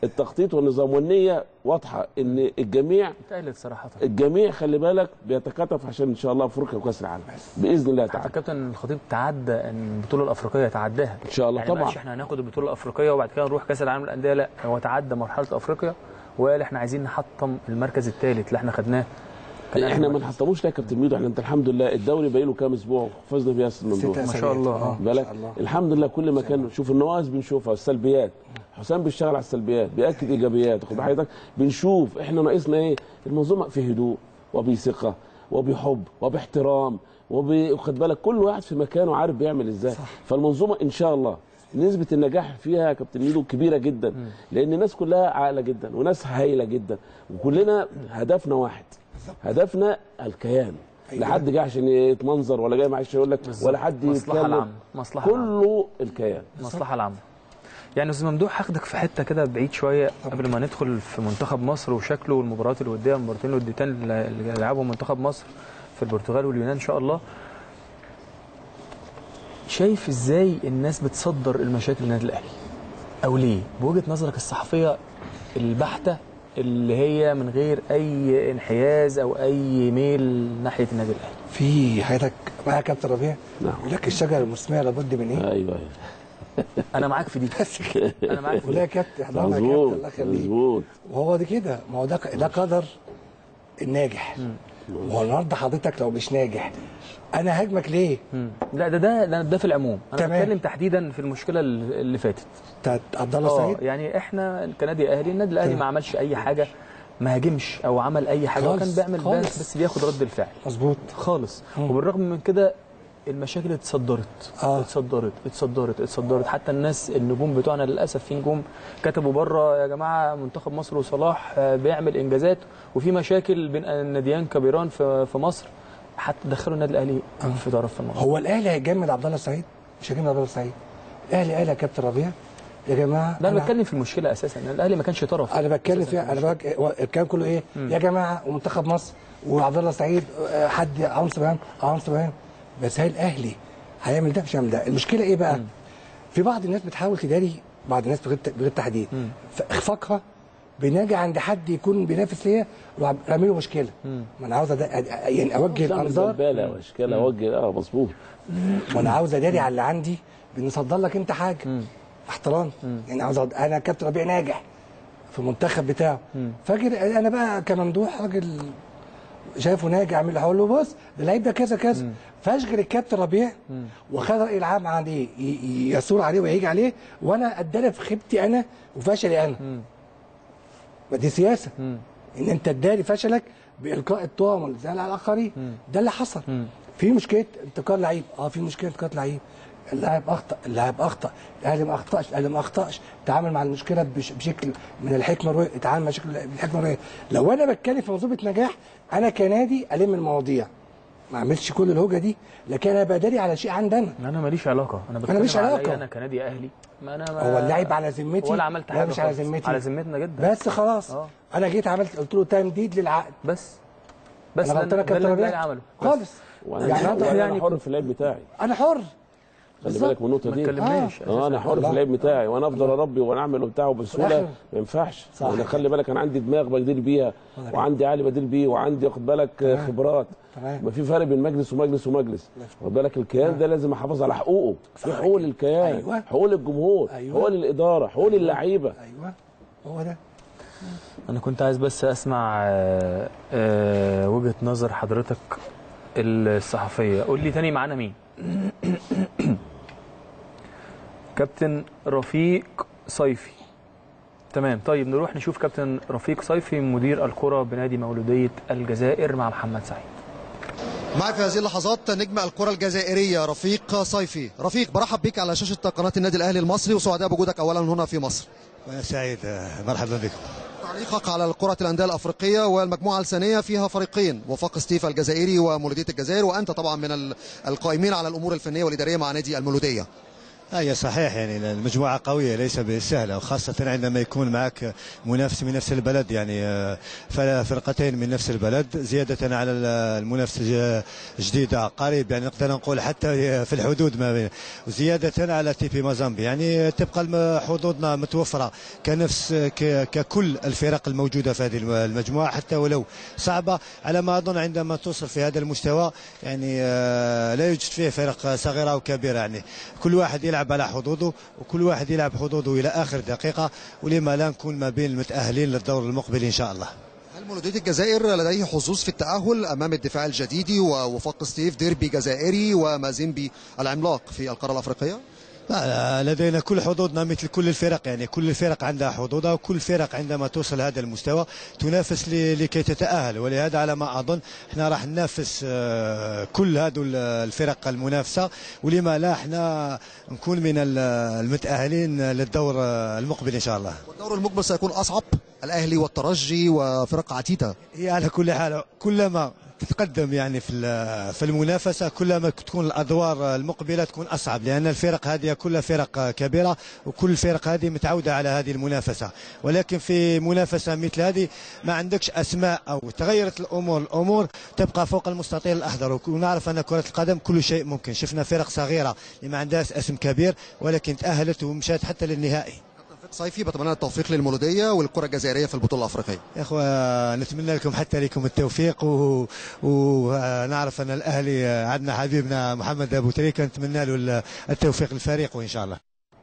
التخطيط والنظام والنيه واضحه ان الجميع تقلت صراحه الجميع خلي بالك بيتكاتف عشان ان شاء الله افريقيا وكاس العالم باذن الله حتى تعالى الكابتن الخطيب تعدى ان البطوله الافريقيه تعداها ان شاء الله يعني ما طبعا قالش احنا هناخد البطوله الافريقيه وبعد كده نروح كاس العالم للانديه لا هو تعدى مرحله افريقيا وقال احنا عايزين نحطم المركز الثالث اللي احنا خدناه كان احنا ما أهم نحطموش لا يا كابتن ميدو احنا انت الحمد لله الدوري باقي له كام اسبوع فزنا بيها السنه ستة دول ما شاء الله. آه، ما بالك شاء الله. الحمد لله كل ما كان شوف النواقص بنشوفها السلبيات حسام بيشتغل على السلبيات بياكد ايجابيات واخد حضرتك بنشوف احنا ناقصنا ايه المنظومه في هدوء وبثقه وبحب وباحترام وب- واخد بالك كل واحد في مكانه عارف بيعمل ازاي صح. فالمنظومه ان شاء الله نسبة النجاح فيها يا كابتن ميدو كبيرة جدا لأن الناس كلها عاقلة جدا وناس هايلة جدا وكلنا هدفنا واحد هدفنا الكيان لا حد جاي عشان يتمنظر ولا جاي معلش يقول لك ولا حد مصلحة يتكلم العامة مصلحة العامة كله الكيان المصلحة العامة يعني استاذ ممدوح هاخدك في حته كده بعيد شويه قبل ما ندخل في منتخب مصر وشكله والمباريات الوديه المباراتين الوديتين اللي اللي لعبهم منتخب مصر في البرتغال واليونان ان شاء الله شايف ازاي الناس بتصدر المشاكل للنادي الاهلي او ليه بوجهه نظرك الصحفيه البحته اللي هي من غير اي انحياز او اي ميل ناحيه النادي الاهلي في حياتك معايا كابتن ربيع نعم. يقول لك الشجره المثمره لابد من ايه؟ ايوه ايوه انا معاك في دي بس كده انا معاك في ولا يا دي كابتن حضرنا يا كابتن مظبوط الله يخليك مظبوط وهو دي كده ما هو ده ده قدر الناجح ما هو النهارده حضرتك لو مش ناجح انا هاجمك ليه؟ مم. لا ده ده ده, ده في العموم انا تمام. بتكلم تحديدا في المشكله اللي اللي فاتت بتاعت عبد الله اه سعيد يعني احنا كنادي اهلي النادي الاهلي تمام. ما عملش اي حاجه ما هاجمش او عمل اي حاجه هو كان خالص، بيعمل خالص. بس, بس بياخد رد الفعل مظبوط خالص مم. وبالرغم من كده المشاكل اتصدرت آه. اتصدرت اتصدرت اتصدرت حتى الناس النجوم بتوعنا للاسف في نجوم كتبوا بره يا جماعه منتخب مصر وصلاح آه، بيعمل انجازات وفي مشاكل بين الناديان كبيران في في مصر حتى دخلوا النادي الاهلي في طرف في الموضوع هو الاهلي هيجمد عبد الله سعيد مش هيجمد عبد الله سعيد الاهلي قال يا كابتن ربيع يا جماعه لا انا أنا- بتكلم في المشكله اساسا ان الاهلي ما كانش طرف انا بتكلم أساساً فيها انا بك... هو الكلام كله ايه يا جماعه ومنتخب مصر وعبد الله سعيد آه، حد عنصر بيان عنصر بيان بس هل الاهلي هيعمل ده مش هيعمل ده المشكله ايه بقى في بعض الناس بتحاول تداري بعض الناس بغير بغير تحديد ف- اخفاقها بناجي عند حد يكون بينافس ليا واروح رامي له مشكله ما انا عاوز أد... يعني اوجه الانظار زباله واشكال اوجه اه مظبوط وانا عاوز اداري على اللي عندي بنصدر لك انت حاجه احترام يعني عاوز أد... انا كابتن ربيع ناجح في المنتخب بتاعه فاجر انا بقى كممدوح راجل شايفه ناجح عامل هقول له بص ده اللعيب ده كذا كذا فاشغل الكابتن ربيع وخد راي العام عليه ي- ي- يثور عليه ويهيج عليه وانا اداله في خيبتي انا وفشلي انا ما دي سياسه ان انت تداري فشلك بالقاء التهم والزعل على الاخرين ده اللي حصل في مشكله انتقال لعيب اه في مشكله انتقال لعيب اللاعب اخطا اللاعب اخطا الاهلي ما اخطاش الاهلي ما اخطاش تعامل مع المشكله بش- بشكل من الحكمه الرؤيه اتعامل مع شكل بالحكمه الرؤيه لو انا بتكلم في منظومه نجاح انا كنادي الم المواضيع ما اعملش كل الهوجه دي لكن انا بداري على شيء عندنا انا ماليش علاقه انا بتكلم ماليش عليا علاقة. انا كنادي اهلي ما انا ما هو اللاعب على ذمتي ولا عملت ولا حاجه مش على خالص. ذمتي على ذمتنا جدا بس خلاص آه. انا جيت عملت قلت له تمديد للعقد بس بس انا ده- غلطان يا ده كابتن اللي ربيع الأهلي عمله بس. خالص وانا يعني يعني, أنا- أنا يعني حر في اللعب بتاعي انا حر خلي بالظبط. بالك من النقطه ما دي تكلمناش اه انا حر في والله. اللعب بتاعي وانا افضل اربي وانا اعمل وبتاع وبسهوله الآخر. ما ينفعش صح. انا خلي بالك انا عندي دماغ بدير بيها وعندي عقل بدير بيه وعندي واخد بالك خبرات تمام. ما في فرق بين مجلس ومجلس ومجلس واخد بالك الكيان ده لازم احافظ على حقوقه في حقوق للكيان أيوة. حقوق للجمهور أيوة. حقوق للاداره حقوق للعيبه ايوه هو ده انا كنت عايز بس اسمع آه، آه، وجهه نظر حضرتك الصحفيه قول لي تاني معانا مين كابتن رفيق صيفي تمام طيب نروح نشوف كابتن رفيق صيفي مدير الكره بنادي مولوديه الجزائر مع محمد سعيد معي في هذه اللحظات نجم الكرة الجزائرية رفيق صيفي رفيق برحب بك على شاشة قناة النادي الأهلي المصري وسعداء بوجودك أولا هنا في مصر وانا سعيد مرحبا بكم تعليقك على الكرة الأندية الأفريقية والمجموعة الثانية فيها فريقين وفاق ستيف الجزائري ومولودية الجزائر وأنت طبعا من ال- القائمين على الأمور الفنية والإدارية مع نادي المولودية هي صحيح يعني المجموعة قوية ليس بالسهلة وخاصة عندما يكون معك منافس من نفس البلد يعني آه، فرقتين من نفس البلد زيادة على المنافس جديدة قريب يعني نقدر نقول حتى في الحدود ما بين وزيادة على تيبي مازامبي يعني تبقى حظوظنا متوفرة كنفس ك- ككل الفرق الموجودة في هذه المجموعة حتى ولو صعبة على ما أظن عندما توصل في هذا المستوى يعني آه، لا يوجد فيه فرق صغيرة أو كبيرة يعني كل واحد يلعب على حظوظه وكل واحد يلعب حظوظه إلى آخر دقيقة ولما لا نكون ما بين المتأهلين للدور المقبل إن شاء الله هل مولودية الجزائر لديه حظوظ في التأهل أمام الدفاع الجديدي ووفاق ستيف ديربي جزائري ومازيمبي العملاق في القارة الأفريقية؟ لا، لدينا كل حظوظنا مثل كل الفرق يعني كل الفرق عندها حظوظها وكل فرق عندما توصل هذا المستوى تنافس ل- لكي تتأهل ولهذا على ما أظن احنا راح ننافس آه، كل هذه الفرق المنافسة ولما لا احنا نكون من ال- المتأهلين للدور آه، المقبل إن شاء الله والدور المقبل سيكون أصعب الأهلي والترجي وفرق عتيدة هي على كل حال كلما تتقدم يعني في ال- في المنافسه كلما تكون الادوار المقبله تكون اصعب لان الفرق هذه كلها فرق كبيره وكل الفرق هذه متعوده على هذه المنافسه ولكن في منافسه مثل هذه ما عندكش اسماء او تغيرت الامور الامور تبقى فوق المستطيل الاخضر ونعرف ان كره القدم كل شيء ممكن شفنا فرق صغيره اللي ما عندهاش اسم كبير ولكن تاهلت ومشات حتى للنهائي توفيق صيفي بتمنى التوفيق للمولودية والكرة الجزائرية في البطولة الأفريقية يا اخوة نتمنى لكم حتى لكم التوفيق و- ونعرف ان الاهلي عندنا حبيبنا محمد ابو تريكه نتمنى له التوفيق للفريق وان شاء الله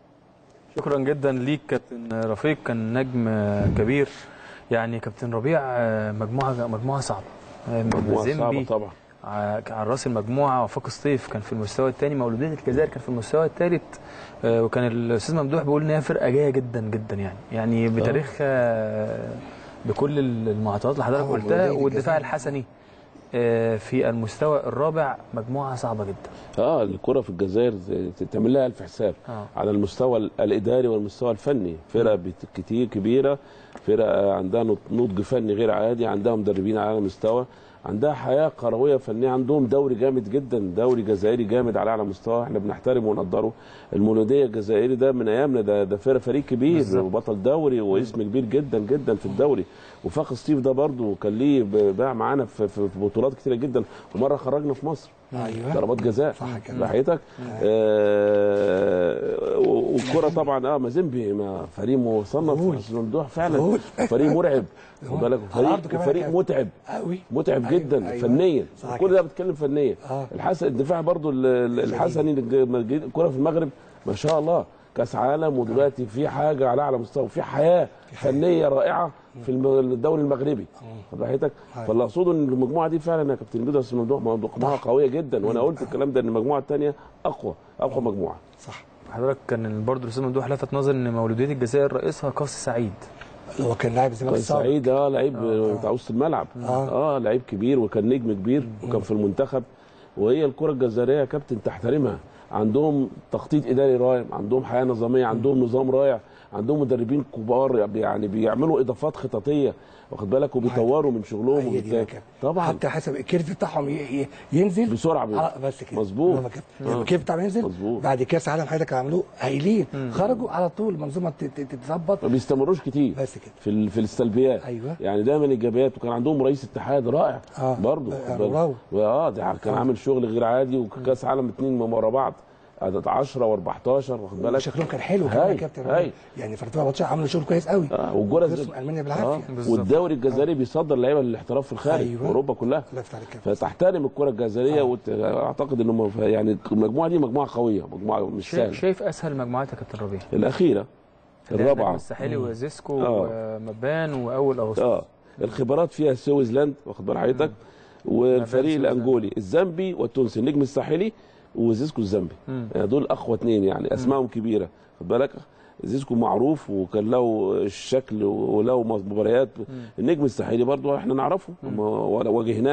شكرا جدا ليك كابتن رفيق كان نجم كبير يعني كابتن ربيع مجموعه مجموعه صعبه مجموعة صعبة مازيمبي طبعا ع- على راس المجموعه وفاق سطيف كان في المستوى الثاني مولوديه الجزائر كان في المستوى الثالث وكان الاستاذ ممدوح بيقول ان هي فرقه جايه جدا جدا يعني يعني بتاريخها بكل المعطيات اللي حضرتك آه، قلتها مولودية والدفاع الجزائر. الحسني آه، في المستوى الرابع مجموعه صعبه جدا اه الكرة في الجزائر زي- تعمل لها الف حساب آه. على المستوى ال- الاداري والمستوى الفني فرقه بت- كتير كبيره فرقه عندها نض- نضج فني غير عادي عندها مدربين على اعلى مستوى عندها حياه كرويه فنيه عندهم دوري جامد جدا دوري جزائري جامد على اعلى مستوى احنا بنحترمه ونقدره المولوديه الجزائري ده من ايامنا ده ده فرق فريق كبير بالظبط. وبطل دوري واسم كبير جدا جدا في الدوري وفاق ستيف ده برضه كان ليه ب- باع معانا في, في في بطولات كتيره جدا ومره خرجنا في مصر ايوه ضربات جزاء صح كده. ناحيتك آه والكره طبعا اه مازيمبي ما فريق مصنف غول. بس ممدوح فعلا غول. فريق مرعب خد بالك على فريق أرضه كمان فريق كان. متعب قوي متعب أيوة، جدا أيوة. فنيا صح كل كده. ده بتكلم فنيا آه. الحسن الدفاع برضو ال- ال- الحسني الج- الكره في المغرب ما شاء الله كاس عالم ودلوقتي في حاجه على اعلى مستوى في حياه فنيه رائعه في الم- الدوري المغربي خد راحتك فاللي اقصده ان المجموعه دي فعلا يا كابتن جدع بس الموضوع مجموعه قويه جدا وانا قلت الكلام ده ان المجموعه الثانيه اقوى اقوى مجموعه صح حضرتك كان برضه الاستاذ ممدوح لفت نظر ان مولوديه الجزائر رئيسها قاص سعيد هو كان لاعب الزمالك كان السابق سعيد اه لعيب بتاع وسط الملعب آه. اه لعيب كبير وكان نجم كبير وكان في المنتخب وهي الكره الجزائريه يا كابتن تحترمها عندهم تخطيط اداري رائع عندهم حياه نظاميه عندهم نظام رائع عندهم مدربين كبار يعني بيعملوا اضافات خططيه واخد بالك وبيطوروا من شغلهم هي دي وبالتالي يا كابتن. طبعا حتى حسب الكيرف بتاعهم ي- ي- ينزل بسرعه بي- على بس كده مظبوط. هو كده. آه. الكيرف بتاعهم ينزل مظبوط. بعد كاس عالم حضرتك عملوه هايلين خرجوا على طول منظومه تت- تت- تتظبط ما بيستمروش كتير بس كده. في ال- في السلبيات أيوة. يعني دايما ايجابيات وكان عندهم رئيس اتحاد رائع آه. برضه آه، خد بالك. راو. اه ده كان عامل شغل غير عادي وكاس عالم اتنين ورا بعض 10 و14 واخد بالك شكلهم كان حلو كمان يا هاي، كابتن هاي. يعني في 2014 عملوا شغل كويس قوي اه والجرس خسروا المانيا اه بالعافيه بالظبط. والدوري الجزائري بيصدر لعيبه للاحتراف في الخارج أيوة. في اوروبا كلها الله يفتح عليك يا كابتن. فتحترم الكره الجزائريه وت... اعتقد انهم يعني المجموعه دي مجموعه قويه مجموعه مش شايف, سهله شايف اسهل مجموعات يا كابتن ربيع الاخيره اللي هي الرابعه النجم الساحلي وزيسكو آه. ومبان واول اغسطس اه الخبرات فيها سويسلاند واخد بال حضرتك والفريق سويسلاند. الانجولي الزامبي والتونسي النجم الساحلي وزيسكو الزامبي يعني دول اقوى اثنين يعني اسمائهم كبيره خد بالك زيسكو معروف وكان له الشكل وله مباريات النجم الساحلي برضو احنا نعرفه وما- واجهناه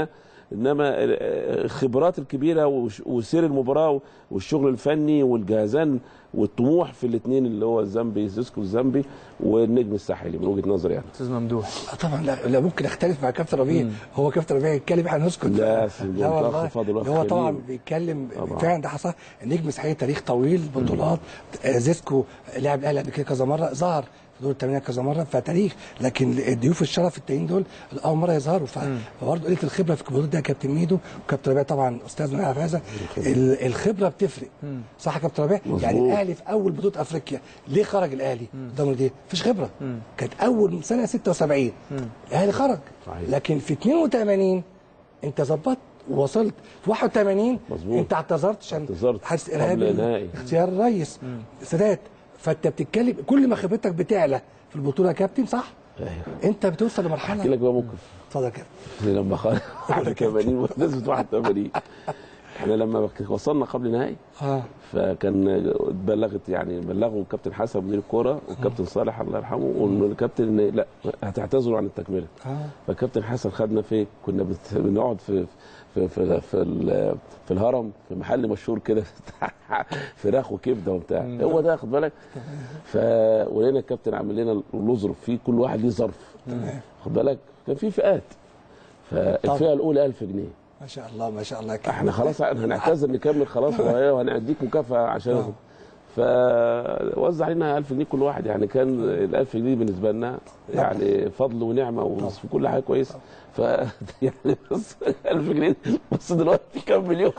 انما ال- الخبرات الكبيره وش- وسير المباراه والشغل الفني والجهازان والطموح في الاثنين اللي هو الزامبي زيسكو الزامبي والنجم الساحلي من وجهه نظري يعني استاذ ممدوح آه طبعا لا, لا ممكن اختلف مع كابتن ربيع هو كابتن ربيع يتكلم احنا نسكت لا، لا سيدي، أنت والله أخ فاضل وأخ ده هو طبعا كريم. بيتكلم طبعا. فعلا ده حصل النجم صحيح تاريخ طويل بطولات آه، زيسكو لعب الاهلي قبل كده كذا مره ظهر في دور الثمانيه كذا مره فتاريخ لكن الضيوف الشرف التانيين دول اول مره يظهروا ف- فبرضه قله الخبره في البطولات ده يا كابتن ميدو وكابتن ربيع طبعا استاذنا يعرف هذا ال- الخبره بتفرق صح يا كابتن ربيع يعني مظبوط. الاهلي في اول بطوله افريقيا ليه خرج الاهلي قدام دي مفيش خبره كانت اول سنه 76 الاهلي خرج صحيح. لكن في 82 انت ظبطت ووصلت في 81 مظبوط. انت اعتذرت عشان اعتذرت حادث قبل ارهابي نهائي. اختيار الرئيس سادات فانت بتتكلم كل ما خبرتك بتعلى في البطوله يا كابتن صح ايوه انت بتوصل احكي لمرحله لك بقى موقف اتفضل يا كابتن لما خرج 81 نسبه 81 احنا لما وصلنا قبل نهائي اه فكان بلغت يعني بلغوا الكابتن حسن مدير الكوره والكابتن صالح الله يرحمه وان الكابتن إن لا هتعتذروا عن التكمله اه فالكابتن حسن خدنا في كنا بت- بنقعد في في في في, ال- في الهرم في محل مشهور كده فراخ وكبده وبتاع هو ده خد بالك ف ولقينا الكابتن عامل لنا الظرف في كل واحد ليه ظرف خد بالك كان في فئات فالفئه الاولى 1000 جنيه ما شاء الله ما شاء الله يا كابتن احنا خلاص هنعتذر نكمل خلاص وهي- وهنديك مكافاه عشان فوزع علينا 1000 جنيه كل واحد يعني كان ال 1000 جنيه بالنسبه لنا يعني فضل ونعمه وفي كل حاجه كويسه ف يعني بص 1000 جنيه بص دلوقتي كام مليون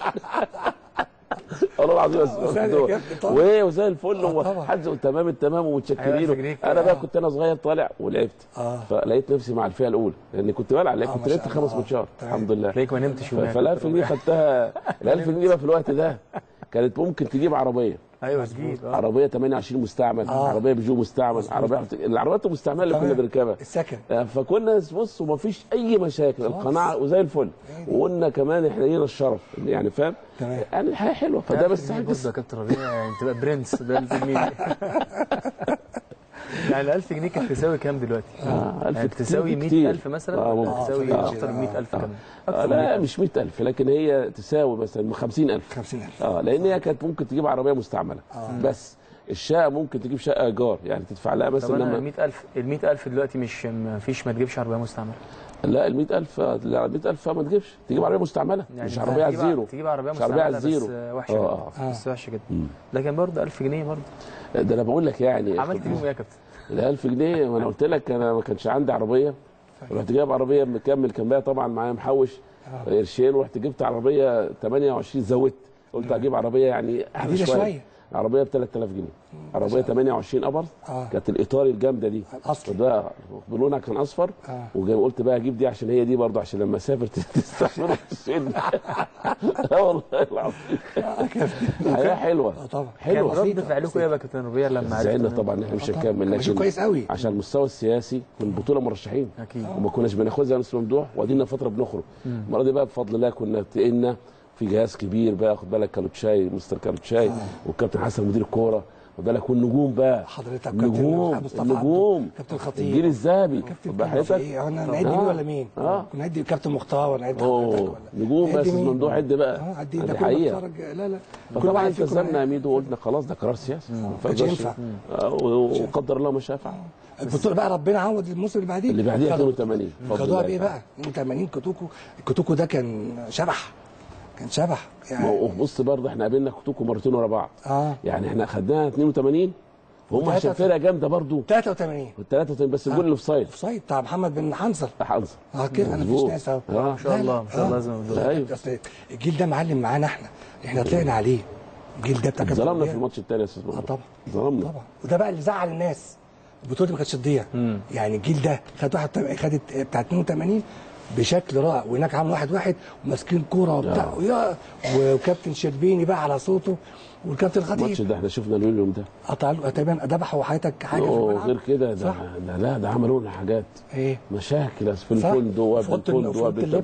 والله العظيم بس وسهل يا كابتن طبعا. وايه وزي الفل آه طبعا. وحد تمام التمام أيوة، ومتشكرين 1000 جنيه انا بقى آه. كنت انا صغير طالع ولعبت اه فلقيت نفسي مع الفئه الاولى لان كنت بلعب آه، كنت ما شاء لعبت خمس الله. ماتشات تمام. الحمد لله تلاقيك ما نمتش يوميها فال 1000 جنيه خدتها ال 1000 جنيه بقى في الوقت ده كانت ممكن تجيب عربيه ايوه تجيب آه. عربيه 28 مستعمل آه. عربيه بيجو مستعمل عربيه العربيات المستعمله اللي كنا تمام. بنركبها السكن آه، فكنا بص وما فيش اي مشاكل القناعه وزي الفل وقلنا كمان احنا لينا الشرف يعني فاهم تمام. يعني الحياه حلوه فده بس حاجه برضه يا كابتن ربيع يعني تبقى برنس ده 1000 جنيه يعني 1000 جنيه كانت تساوي كام دلوقتي؟ آه، ألف يعني كتير- تساوي كتير. 100000 مثلا آه، ولا ممكن. تساوي آه. اكتر من 100000 كمان آه، اكتر من لا 100000 مش 100000 لكن هي تساوي مثلا 50000 50000 اه لان هي كانت ممكن تجيب عربيه مستعمله بس الشقه ممكن تجيب شقه ايجار يعني تدفع لها طب مثلا انا ال لما 100000 ال 100000 دلوقتي مش ما فيش ما تجيبش عربيه مستعمله لا ال 100000 لا ال 100000 ما تجيبش تجيب عربيه مستعمله مش عربيه على تجيب- الزيرو تجيب عربيه مش عربيه على مستعمله بس الزيرو آه، وحشه اه جدا بس وحشه جدا لكن برضه 1000 جنيه برضه ده انا بقول لك يعني عملت بيهم ايه يا كابتن؟ ال 1000 جنيه ما انا قلت لك انا ما كانش عندي عربيه رحت جايب عربيه مكمل كان بقى طبعا معايا محوش قرشين ورحت جبت عربيه 28 زودت قلت اجيب عربيه يعني احلى جديدة شويه شوية. عربيه ب 3000 جنيه عربيه 28 ابر آه. كانت الايطالي الجامده دي الأصلي. وده بلونها كان اصفر آه. وجاي قلت بقى اجيب دي عشان هي دي برضه عشان لما اسافر تستعملها في السن اه والله العظيم حياه حلوه آه طبعا. حلوه كان رد فعلكم ايه يا كابتن ربيع لما عرفتوا زعلنا إن- طبعا ان احنا مش آه طبعا. هنكمل كان شيء لكن كويس قوي. عشان المستوى السياسي كنا البطوله مرشحين اكيد وما كناش بناخدها نص ممدوح وادينا فتره بنخرج المره دي بقى بفضل الله كنا تقلنا في جهاز كبير بقى خد بالك كالوتشاي مستر كالوتشاي والكابتن حسن مدير الكوره خد بالك والنجوم بقى حضرتك كابتن النجوم مصطفى النجوم عبده، كابتن خطيب. الجيل الذهبي كابتن خد كان بالك في ايه انا نعد مين آه. ولا مين؟ اه كنا نعد كابتن مختار ولا نعد حضرتك اوه ولا نجوم نعد بس مين؟ ممدوح عد بقى اه عدي دي ده كله حقيقه بتفرج لا لا كل فطبعا واحد فيكم التزمنا يا ميدو وقلنا خلاص ده قرار سياسي ما كانش يقدرش- ينفع. آه، وقدر الله ما شاء فعل البطوله بقى ربنا عوض الموسم اللي بعديه اللي بعديها خدوا- 82 بفضل خدوها الله بايه تعالى. بقى؟ 82 كوتوكو الكوتوكو ده كان شبح كان شبح ما يعني هو بص برضه احنا قابلنا كوتوكو مرتين ورا بعض اه يعني احنا خدناها 82 وهم عشان وتلاتة- فرقه جامده برضه 83 والثلاثه بس الجول الاوف سايد اوف سايد بتاع محمد بن حنظل حنظل اه كده انا مفيش مظبوط. ناس اهو اه ما شاء الله ما شاء الله زي ما بتقول ايوه أصل الجيل ده معلم معانا احنا احنا طلعنا عليه الجيل ده بتاع كابتن ظلمنا ربيع. في الماتش الثاني يا استاذ اه محمد طبعا ظلمنا طبعا وده بقى اللي زعل الناس البطوله دي ما كانتش تضيع يعني الجيل ده خد واحد خدت بتاع 82 بشكل رائع وهناك عملوا واحد واحد وماسكين كوره وبتاع ويا وكابتن شربيني بقى على صوته والكابتن الماتش خطيب ده احنا شفنا اليوم ده قطع له تقريبا ذبحوا حياتك حاجه في أوه، الملعب غير كده ده, صح ده لا ده عملوا لنا حاجات ايه مشاكل في صح الفندق في وقبل أوضة ال- الفندق في أوضة وقبل اللبس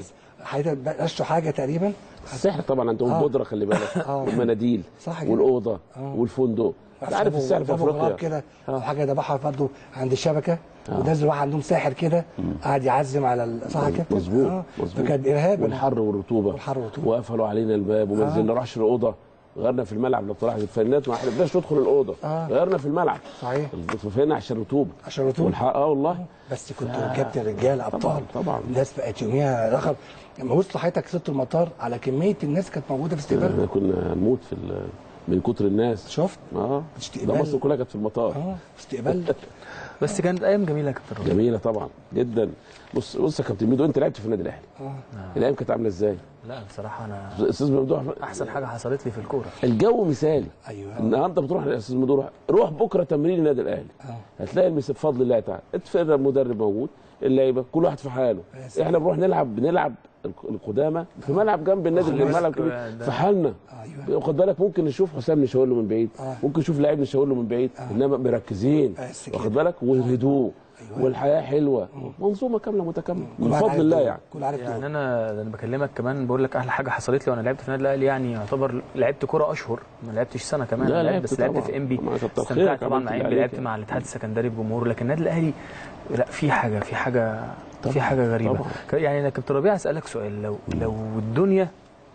هيبقاشوا حاجه تقريبا السحر طبعا عندهم آه. بودره خلي بالك آه. والمناديل صح كده. والاوضه آه. والفندق انت عارف السحر في جابوا غراب افريقيا كده او حاجه ذبحها برضه عند الشبكه ونزل واحد عندهم ساحر كده قاعد يعزم على ال- صح كده مظبوط آه. مظبوط فكان ارهاب والحر والرطوبه والحر والرطوبة. وقفلوا علينا الباب وما آه. نزلنا نروحش الاوضه غيرنا في الملعب لو طلعت الفنانات ما حبناش ندخل الاوضه آه. غيرنا في الملعب صحيح فهنا عشان الرطوبه عشان الرطوبة. والح... اه والله بس كنتوا كابتن رجاله ابطال طبعا. الناس بقت يوميها رقم لما وصلوا حياتك ست المطار على كميه الناس كانت موجوده في احنا استقبال كنا نموت في ال... من كتر الناس شفت اه استقبال. ده مصر كلها كانت في المطار اه استقبال بس كانت ايام جميله يا كابتن ربيع. جميله طبعا جدا بص بص يا كابتن ميدو انت لعبت في النادي الاهلي اه الايام كانت عامله ازاي؟ لا بصراحه انا استاذ ممدوح احسن حاجه حصلت لي في الكوره الجو مثالي ايوه النهارده بتروح يا استاذ ممدوح روح بكره تمرين النادي الاهلي اه هتلاقي المس بفضل الله تعالى الفرقه المدرب موجود اللعيبه كل واحد في حاله يا سلام. احنا بنروح نلعب بنلعب الق- القدامى في ملعب جنب النادي خلي الملعب بالك كبير ده- في حالنا ايوه واخد بالك ممكن نشوف حسام نشاور له من بعيد آه. ممكن نشوف لاعب نشاور له من بعيد انما مركزين بس كده. واخد بالك والهدوء أيوة. والحياه حلوه منظومه كامله متكامله من كل واحد فضل عارف الله دوره. يعني كل عارف يعني دوره. انا انا بكلمك كمان بقول لك احلى حاجه حصلت لي وانا لعبت في النادي الاهلي يعني يعتبر لعبت كوره اشهر ما لعبتش سنه كمان لا، أنا لعبت بس لعبت طبعاً. في انبي طبعاً، كتر خيرك، استمتعت طبعا عملت مع اللي انبي عليك لعبت يعني. مع الاتحاد السكندري بجمهور لكن النادي الاهلي لا في حاجه في حاجه في حاجه غريبه طبعاً. ك- يعني انا كابتن ربيع اسالك سؤال لو لو الدنيا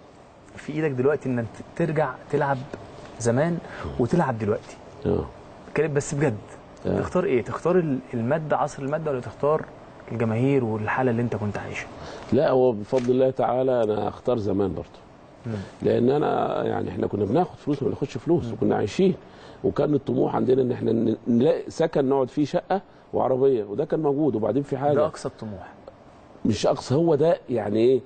في ايدك دلوقتي ان انت ترجع تلعب زمان وتلعب دلوقتي اه كلام بس بجد آه. تختار ايه تختار ال- الماده عصر الماده ولا تختار الجماهير والحاله اللي انت كنت عايشها لا هو بفضل الله تعالى انا اختار زمان برضه لان انا يعني احنا كنا بناخد فلوس ما بناخدش فلوس وكنا عايشين وكان الطموح عندنا ان احنا ن- نلاقي سكن نقعد فيه شقه وعربيه وده كان موجود وبعدين في ده حاجه اقصى الطموح مش اقصى هو ده يعني ايه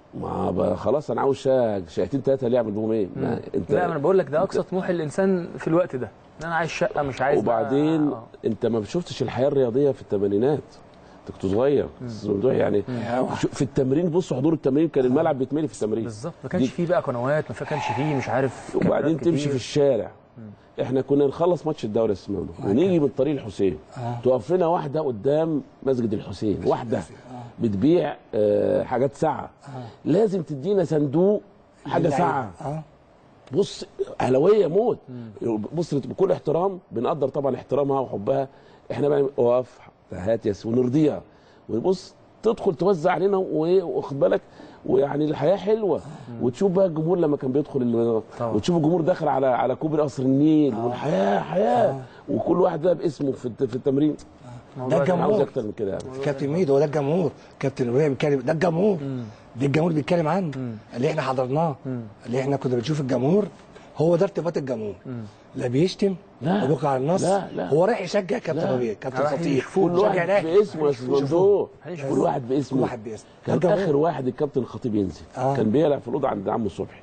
ما ب- خلاص انا عاوز شقه شقتين ثلاثه اللي يعمل بهم ايه ما انت لا انا بقول لك ده اقصى طموح الانسان في الوقت ده ان انا عايز شقه مش عايز بقى- وبعدين آه. انت ما شفتش الحياه الرياضيه في الثمانينات انت كنت صغير بس الموضوع يعني شو- في التمرين بص حضور التمرين كان الملعب بيتملي في التمرين بالظبط ما كانش دي- فيه بقى قنوات ما كانش فيه مش عارف وبعدين كاميرات تمشي كتير. في الشارع احنا كنا نخلص ماتش الدوري الاسماعيلي ونيجي من طريق الحسين تقف لنا واحده قدام مسجد الحسين واحده بتبيع آه، حاجات ساعه لازم تدينا صندوق حاجه ساعه اه بص اهلاويه موت بص بكل احترام بنقدر طبعا احترامها وحبها احنا بقى اقف هات يا سي ونرضيها وبص تدخل توزع علينا وايه واخد بالك ويعني الحياه حلوه وتشوف بقى الجمهور لما كان بيدخل ال- طبعا. وتشوف الجمهور داخل على على كوبري قصر النيل والحياه حياه وكل واحد بقى باسمه في الت- في التمرين موضوع ده انا عاوز الجمهور اكتر من كده يعني كابتن ميدو ده الجمهور كابتن ربيع بيتكلم ده الجمهور ده الجمهور بيتكلم عنه اللي احنا حضرناه اللي احنا كنا بنشوف الجمهور هو ده ارتباط الجمهور لا بيشتم لا. وبيوقع على النص لا، لا. هو رايح يشجع كابتن لا. ربيع كابتن رايح خطيب يشوفوه. كل يشجع واحد الأهلي. باسمه يا استاذ ممدوح هيشوفوه. كل واحد باسمه كل واحد باسمه كان ده الجمهور. اخر واحد الكابتن الخطيب ينزل آه. كان بيلعب في الاوضه عند عمه صبحي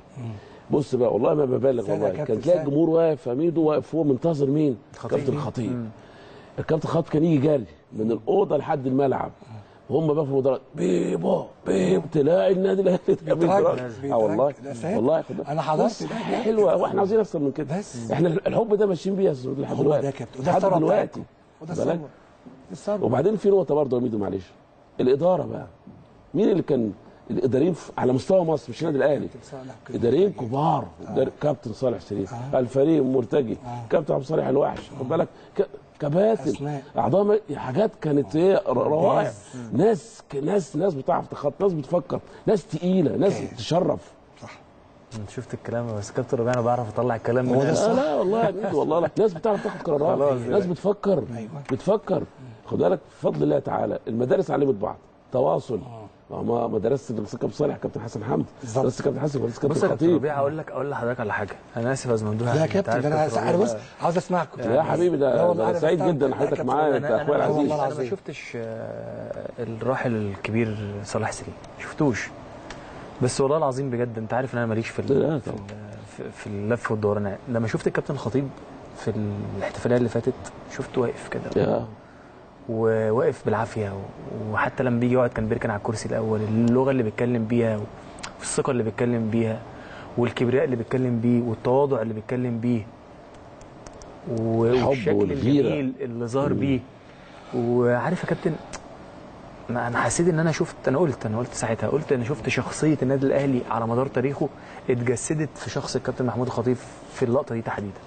بص بقى والله ما ببالغ استنى يا والله كابتن، كان تلاقي استنى. الجمهور واقف ميدو واقف فوق منتظر مين؟ كابتن الخطيب الكابتن الخطيب كان يجي جري من الاوضه لحد الملعب هم بقى في المدرج بيبو بيبو تلاقي النادي الاهلي بيترجم، اه بيترجم. والله ده ساتر. والله خد بالك. أنا حضرت بص، ده. حاجة حلوه واحنا عاوزين اكتر من كده بس. احنا الحب ده ماشيين بيه يا استاذ لحد هو دلوقتي ده يا كابتن وده لحد الثروه دلوقتي بتاعتكم وده بالك؟ الثروه الثروه وبعدين في نقطه برضه يا ميدو معلش الاداره بقى مين اللي كان الاداريين في- على مستوى مصر مش النادي الاهلي اداريين كبار إداري- كابتن صالح سليم الفريق مرتجي كابتن عبد الصالح الوحش خد بالك ك- كباتن أسماء. اعضاء م- حاجات كانت ايه ر- روائع ناس ك- ناس ناس بتعرف تخط ناس بتفكر ناس تقيله ناس تشرف انت شفت الكلام بس كابتن ربيع انا بعرف اطلع الكلام هو من ده لا صح. لا والله يا ميدو والله لا ناس بتعرف تاخد قرارات خلاص. ناس بتفكر بتفكر خد بالك بفضل الله تعالى المدارس علمت بعض تواصل ما مدرسه المسك كابتن صالح كابتن حسن حمد بالظبط. مدرسه كابتن حسن مدرسه بص كابتن يا كابتن خطيب ربيع اقول لك اقول لحضرتك على حاجه انا اسف يا زمندوها لا يا كابتن ده انا انا بص عاوز اسمعكم يا حبيبي لا ده, والله ده أنا سعيد بستمتع. جدا لا حضرتك كابتن، معايا أنا- انت اخويا أنا- العزيز والله انا ما العظيم. شفتش آه، الراحل الكبير صلاح سليم شفتوش بس والله العظيم بجد انت عارف ان انا ماليش في ال- لا في, طبعا. ال- في, في اللف والدوران لما شفت الكابتن الخطيب في الاحتفاليه اللي فاتت شفته واقف كده يا وواقف بالعافيه و- وحتى لما بيجي يقعد كان بيركن على الكرسي الاول اللغه اللي بيتكلم بيها والثقه اللي بيتكلم بيها والكبرياء اللي بيتكلم بيه والتواضع اللي بيتكلم بيه و- الحب والشكل والغيرة. الجميل اللي ظهر بيه وعارف يا كابتن ما انا حسيت ان انا شفت انا قلت انا قلت ساعتها قلت انا شفت شخصيه النادي الاهلي على مدار تاريخه اتجسدت في شخص الكابتن محمود الخطيب في اللقطه دي تحديدا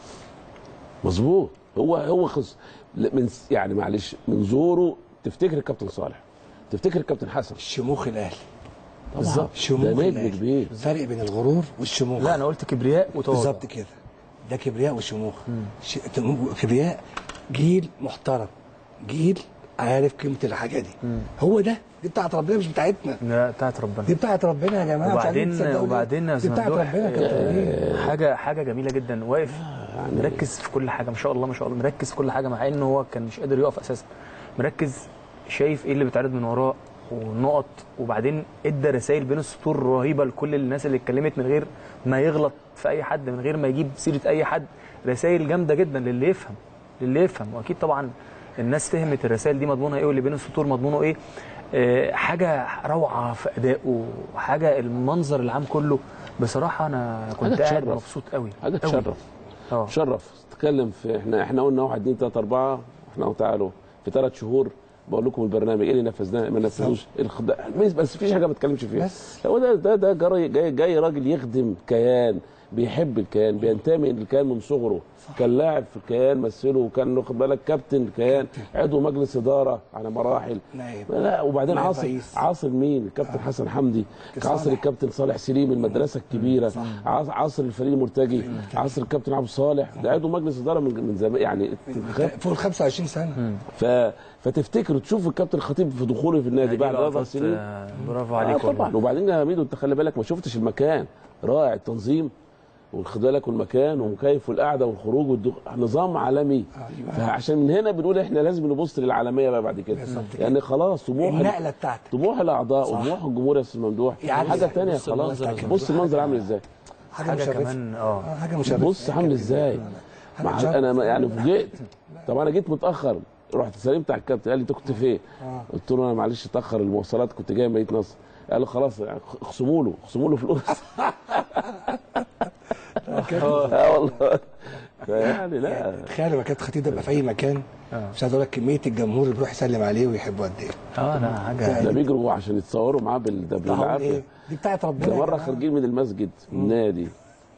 مظبوط هو هو خص من يعني معلش من زوره تفتكر الكابتن صالح تفتكر الكابتن حسن شموخ الاهلي بالظبط شموخ ده نجم الأهلي. كبير فرق بين الغرور والشموخ لا انا قلت كبرياء وتواضع بالظبط كده ده كبرياء وشموخ ش... كبرياء جيل محترم جيل عارف قيمه الحاجه دي هو ده دي بتاعت ربنا مش بتاعتنا لا بتاعت ربنا دي بتاعت ربنا يا جماعه مش عايزين وبعدين تصدقوا دي. وبعدين يا دي بتاعت ممدوح، ربنا يا كابتن آه، إيه؟ حاجه حاجه جميله جدا واقف مركز في كل حاجه ما شاء الله ما شاء الله مركز في كل حاجه مع انه هو كان مش قادر يقف اساسا مركز شايف ايه اللي بيتعرض من وراه والنقط وبعدين ادى رسائل بين السطور رهيبه لكل الناس اللي اتكلمت من غير ما يغلط في اي حد من غير ما يجيب سيره اي حد رسائل جامده جدا للي يفهم للي يفهم واكيد طبعا الناس فهمت الرسائل دي مضمونها ايه واللي بين السطور مضمونه ايه آه، حاجه روعه في ادائه حاجه المنظر العام كله بصراحه انا كنت قاعد تشرف. مبسوط قوي حاجه قوي. تشرف اه تشرف تتكلم في احنا احنا قلنا 1 2 3 4 احنا تعالوا في ثلاث شهور بقول لكم البرنامج ايه اللي نفذناه ما نفذوش الخد... بس مفيش حاجه ما بتكلمش فيها بس. هو ده ده ده جاي جاي, جاي راجل يخدم كيان بيحب الكيان بينتمي للكيان من صغره كان لاعب في الكيان مثله وكان واخد بالك كابتن الكيان عضو مجلس اداره على مراحل نائب. لا وبعدين نائب عاصر رئيس. عاصر مين الكابتن حسن حمدي صالح. عاصر الكابتن صالح سليم المدرسه الكبيره عاص- عاصر الفريق المرتجي عاصر الكابتن عبد صالح ده عضو مجلس اداره من من زمان يعني فوق ال 25 سنه ف... فتفتكر تشوف الكابتن الخطيب في دخوله في النادي دي بعد اربع لقطات، سنين آه، برافو آه عليك طبعا والله وبعدين يا ميدو انت خلي بالك ما شفتش المكان رائع التنظيم واخد بالك والمكان ومكيف والقعده والخروج والدخ... نظام عالمي فعشان من هنا بنقول احنا لازم نبص للعالميه بقى بعد كده بالظبط كده. يعني خلاص طموح النقله بتاعتك طموح الاعضاء وطموح الجمهور يا استاذ ممدوح يعني حاجه بص ثانيه المنظر خلاص يا أستاذ بص المنظر عامل ازاي حاجه حاجه مشرفه كمان اه آه، حاجه مشرفه بص عامل ازاي حاجة مع مشرفة. انا يعني فوجئت طب انا جيت متاخر رحت سلمت على الكابتن قال لي انت كنت فين؟ آه. قلت له انا معلش اتاخر المواصلات كنت جاي من مدينه نصر قال له خلاص اخصموا له اخصموا له فلوس اه والله فيعني لا تخيل لما كانت خطيب تبقى في اي مكان مش عايز اقول لك كميه الجمهور اللي بيروح يسلم عليه ويحبه قد ايه اه لا حاجه ده بيجروا عشان يتصوروا معاه بال- ده طب هقول بالعافيه ايه دي بتاعت ربنا ده يا مره جماعة. خارجين من المسجد من النادي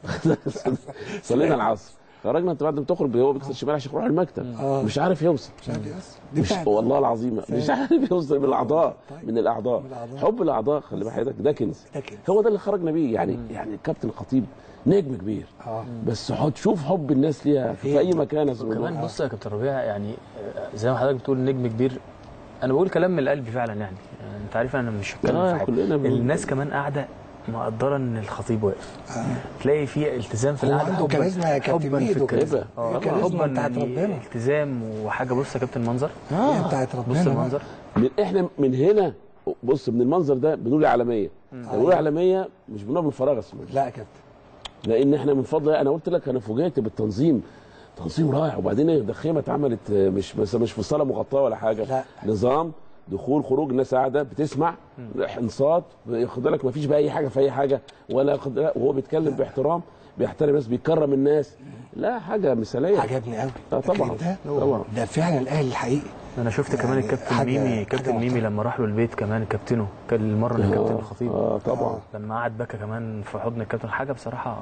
صلينا العصر خرجنا انت بعد ما تخرج هو بيكسر الشمال عشان يروح المكتب آه. مش عارف يوصل مش عارف يقص. دي مش بتاعت والله العظيم مش عارف يوصل من الاعضاء من الاعضاء من الأعضاء. حب الاعضاء خلي بالك حضرتك ده كنز ده كنز. هو ده اللي خرجنا بيه يعني يعني الكابتن الخطيب نجم كبير اه بس حط شوف حب الناس ليها في اي مكان يا أستاذ كمان ممدوح. بص يا كابتن ربيع يعني آه، زي ما حضرتك بتقول نجم كبير انا بقول كلام من القلب فعلا يعني يعني انت عارف انا مش هتكلم آه، في حاجه كلنا بنقول. الناس كمان قاعده مقدره ان الخطيب واقف تلاقي في التزام في هو القعده عنده حباً- كاريزما يا كابتن حباً في ميدو الكلام. كده. اه كاريزما حبا بتاعت يعني ربنا. التزام وحاجه بص يا كابتن منظر هي بتاعت ربنا بص بقى. المنظر من احنا من هنا بص من المنظر ده بنقول عالميه بنقول عالميه مش بنقول من فراغ اسمه لا يا كابتن لان احنا من فضل انا قلت لك انا فوجئت بالتنظيم تنظيم رائع وبعدين الدخيمه اتعملت آه، مش بس مش في صاله مغطاه ولا حاجه لا. نظام دخول خروج الناس قاعده بتسمع انصات خد بالك ما فيش بقى اي حاجه في اي حاجه ولا خد لا، وهو بيتكلم باحترام بيحترم الناس بيكرم الناس لا حاجه مثاليه عجبني قوي آه، طبعا ده طبعا ده فعلا الاهلي الحقيقي انا شفت كمان يعني الكابتن حاجة- ميمي حاجة كابتن ميمي محترمة. لما راح له البيت كمان كابتنه كان المره الكابتن الخطيب اه طبعا لما قعد بكى كمان في حضن الكابتن حاجه بصراحه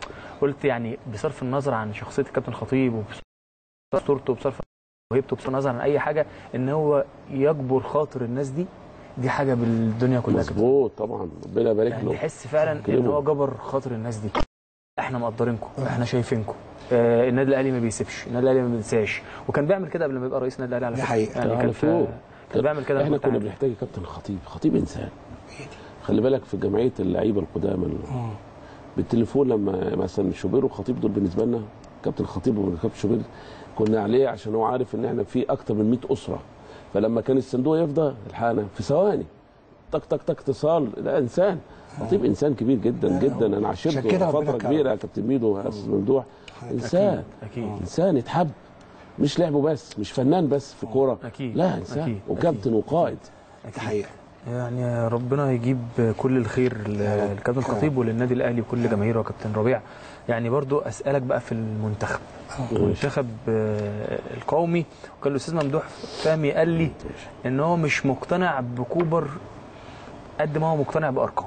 قلت يعني بصرف النظر عن شخصيه الكابتن الخطيب وبصرف صورته وبصرف وهيبته بصرف النظر عن اي حاجه ان هو يجبر خاطر الناس دي دي حاجه بالدنيا كلها كده مظبوط طبعا ربنا يبارك يعني له تحس فعلا ان كريمه. هو جبر خاطر الناس دي احنا مقدرينكم احنا شايفينكم آه النادي الاهلي ما بيسيبش النادي الاهلي ما بينساش وكان بيعمل كده قبل ما يبقى رئيس النادي الاهلي على دي فكره حقيقة. يعني على كان في- طول. كان بيعمل كده احنا لما كنا كان بنحتاج كابتن الخطيب خطيب انسان خلي بالك في جمعيه اللعيبه القدامى ال- بالتليفون لما مثلا شوبير والخطيب دول بالنسبه لنا كابتن الخطيب وكابتن شوبير كنا عليه عشان هو عارف ان احنا في اكتر من 100 اسره فلما كان الصندوق يفضى الحقنا في ثواني تك تك تك اتصال لا انسان خطيب انسان كبير جدا جدا انا عشان عشرته كده ربنا فتره كرمه. كبيره يا كابتن ميدو يا استاذ ممدوح انسان اكيد انسان يتحب مش لعبه بس مش فنان بس في كوره أكيد. لا انسان أكيد. وكابتن وقائد دي حقيقه يعني ربنا يجيب كل الخير للكابتن الخطيب وللنادي الاهلي وكل جماهيره يا كابتن ربيع يعني برضو اسالك بقى في المنتخب المنتخب آه، القومي وكان الاستاذ ممدوح فهمي قال لي ان هو مش مقتنع بكوبر قد ما هو مقتنع بارقامه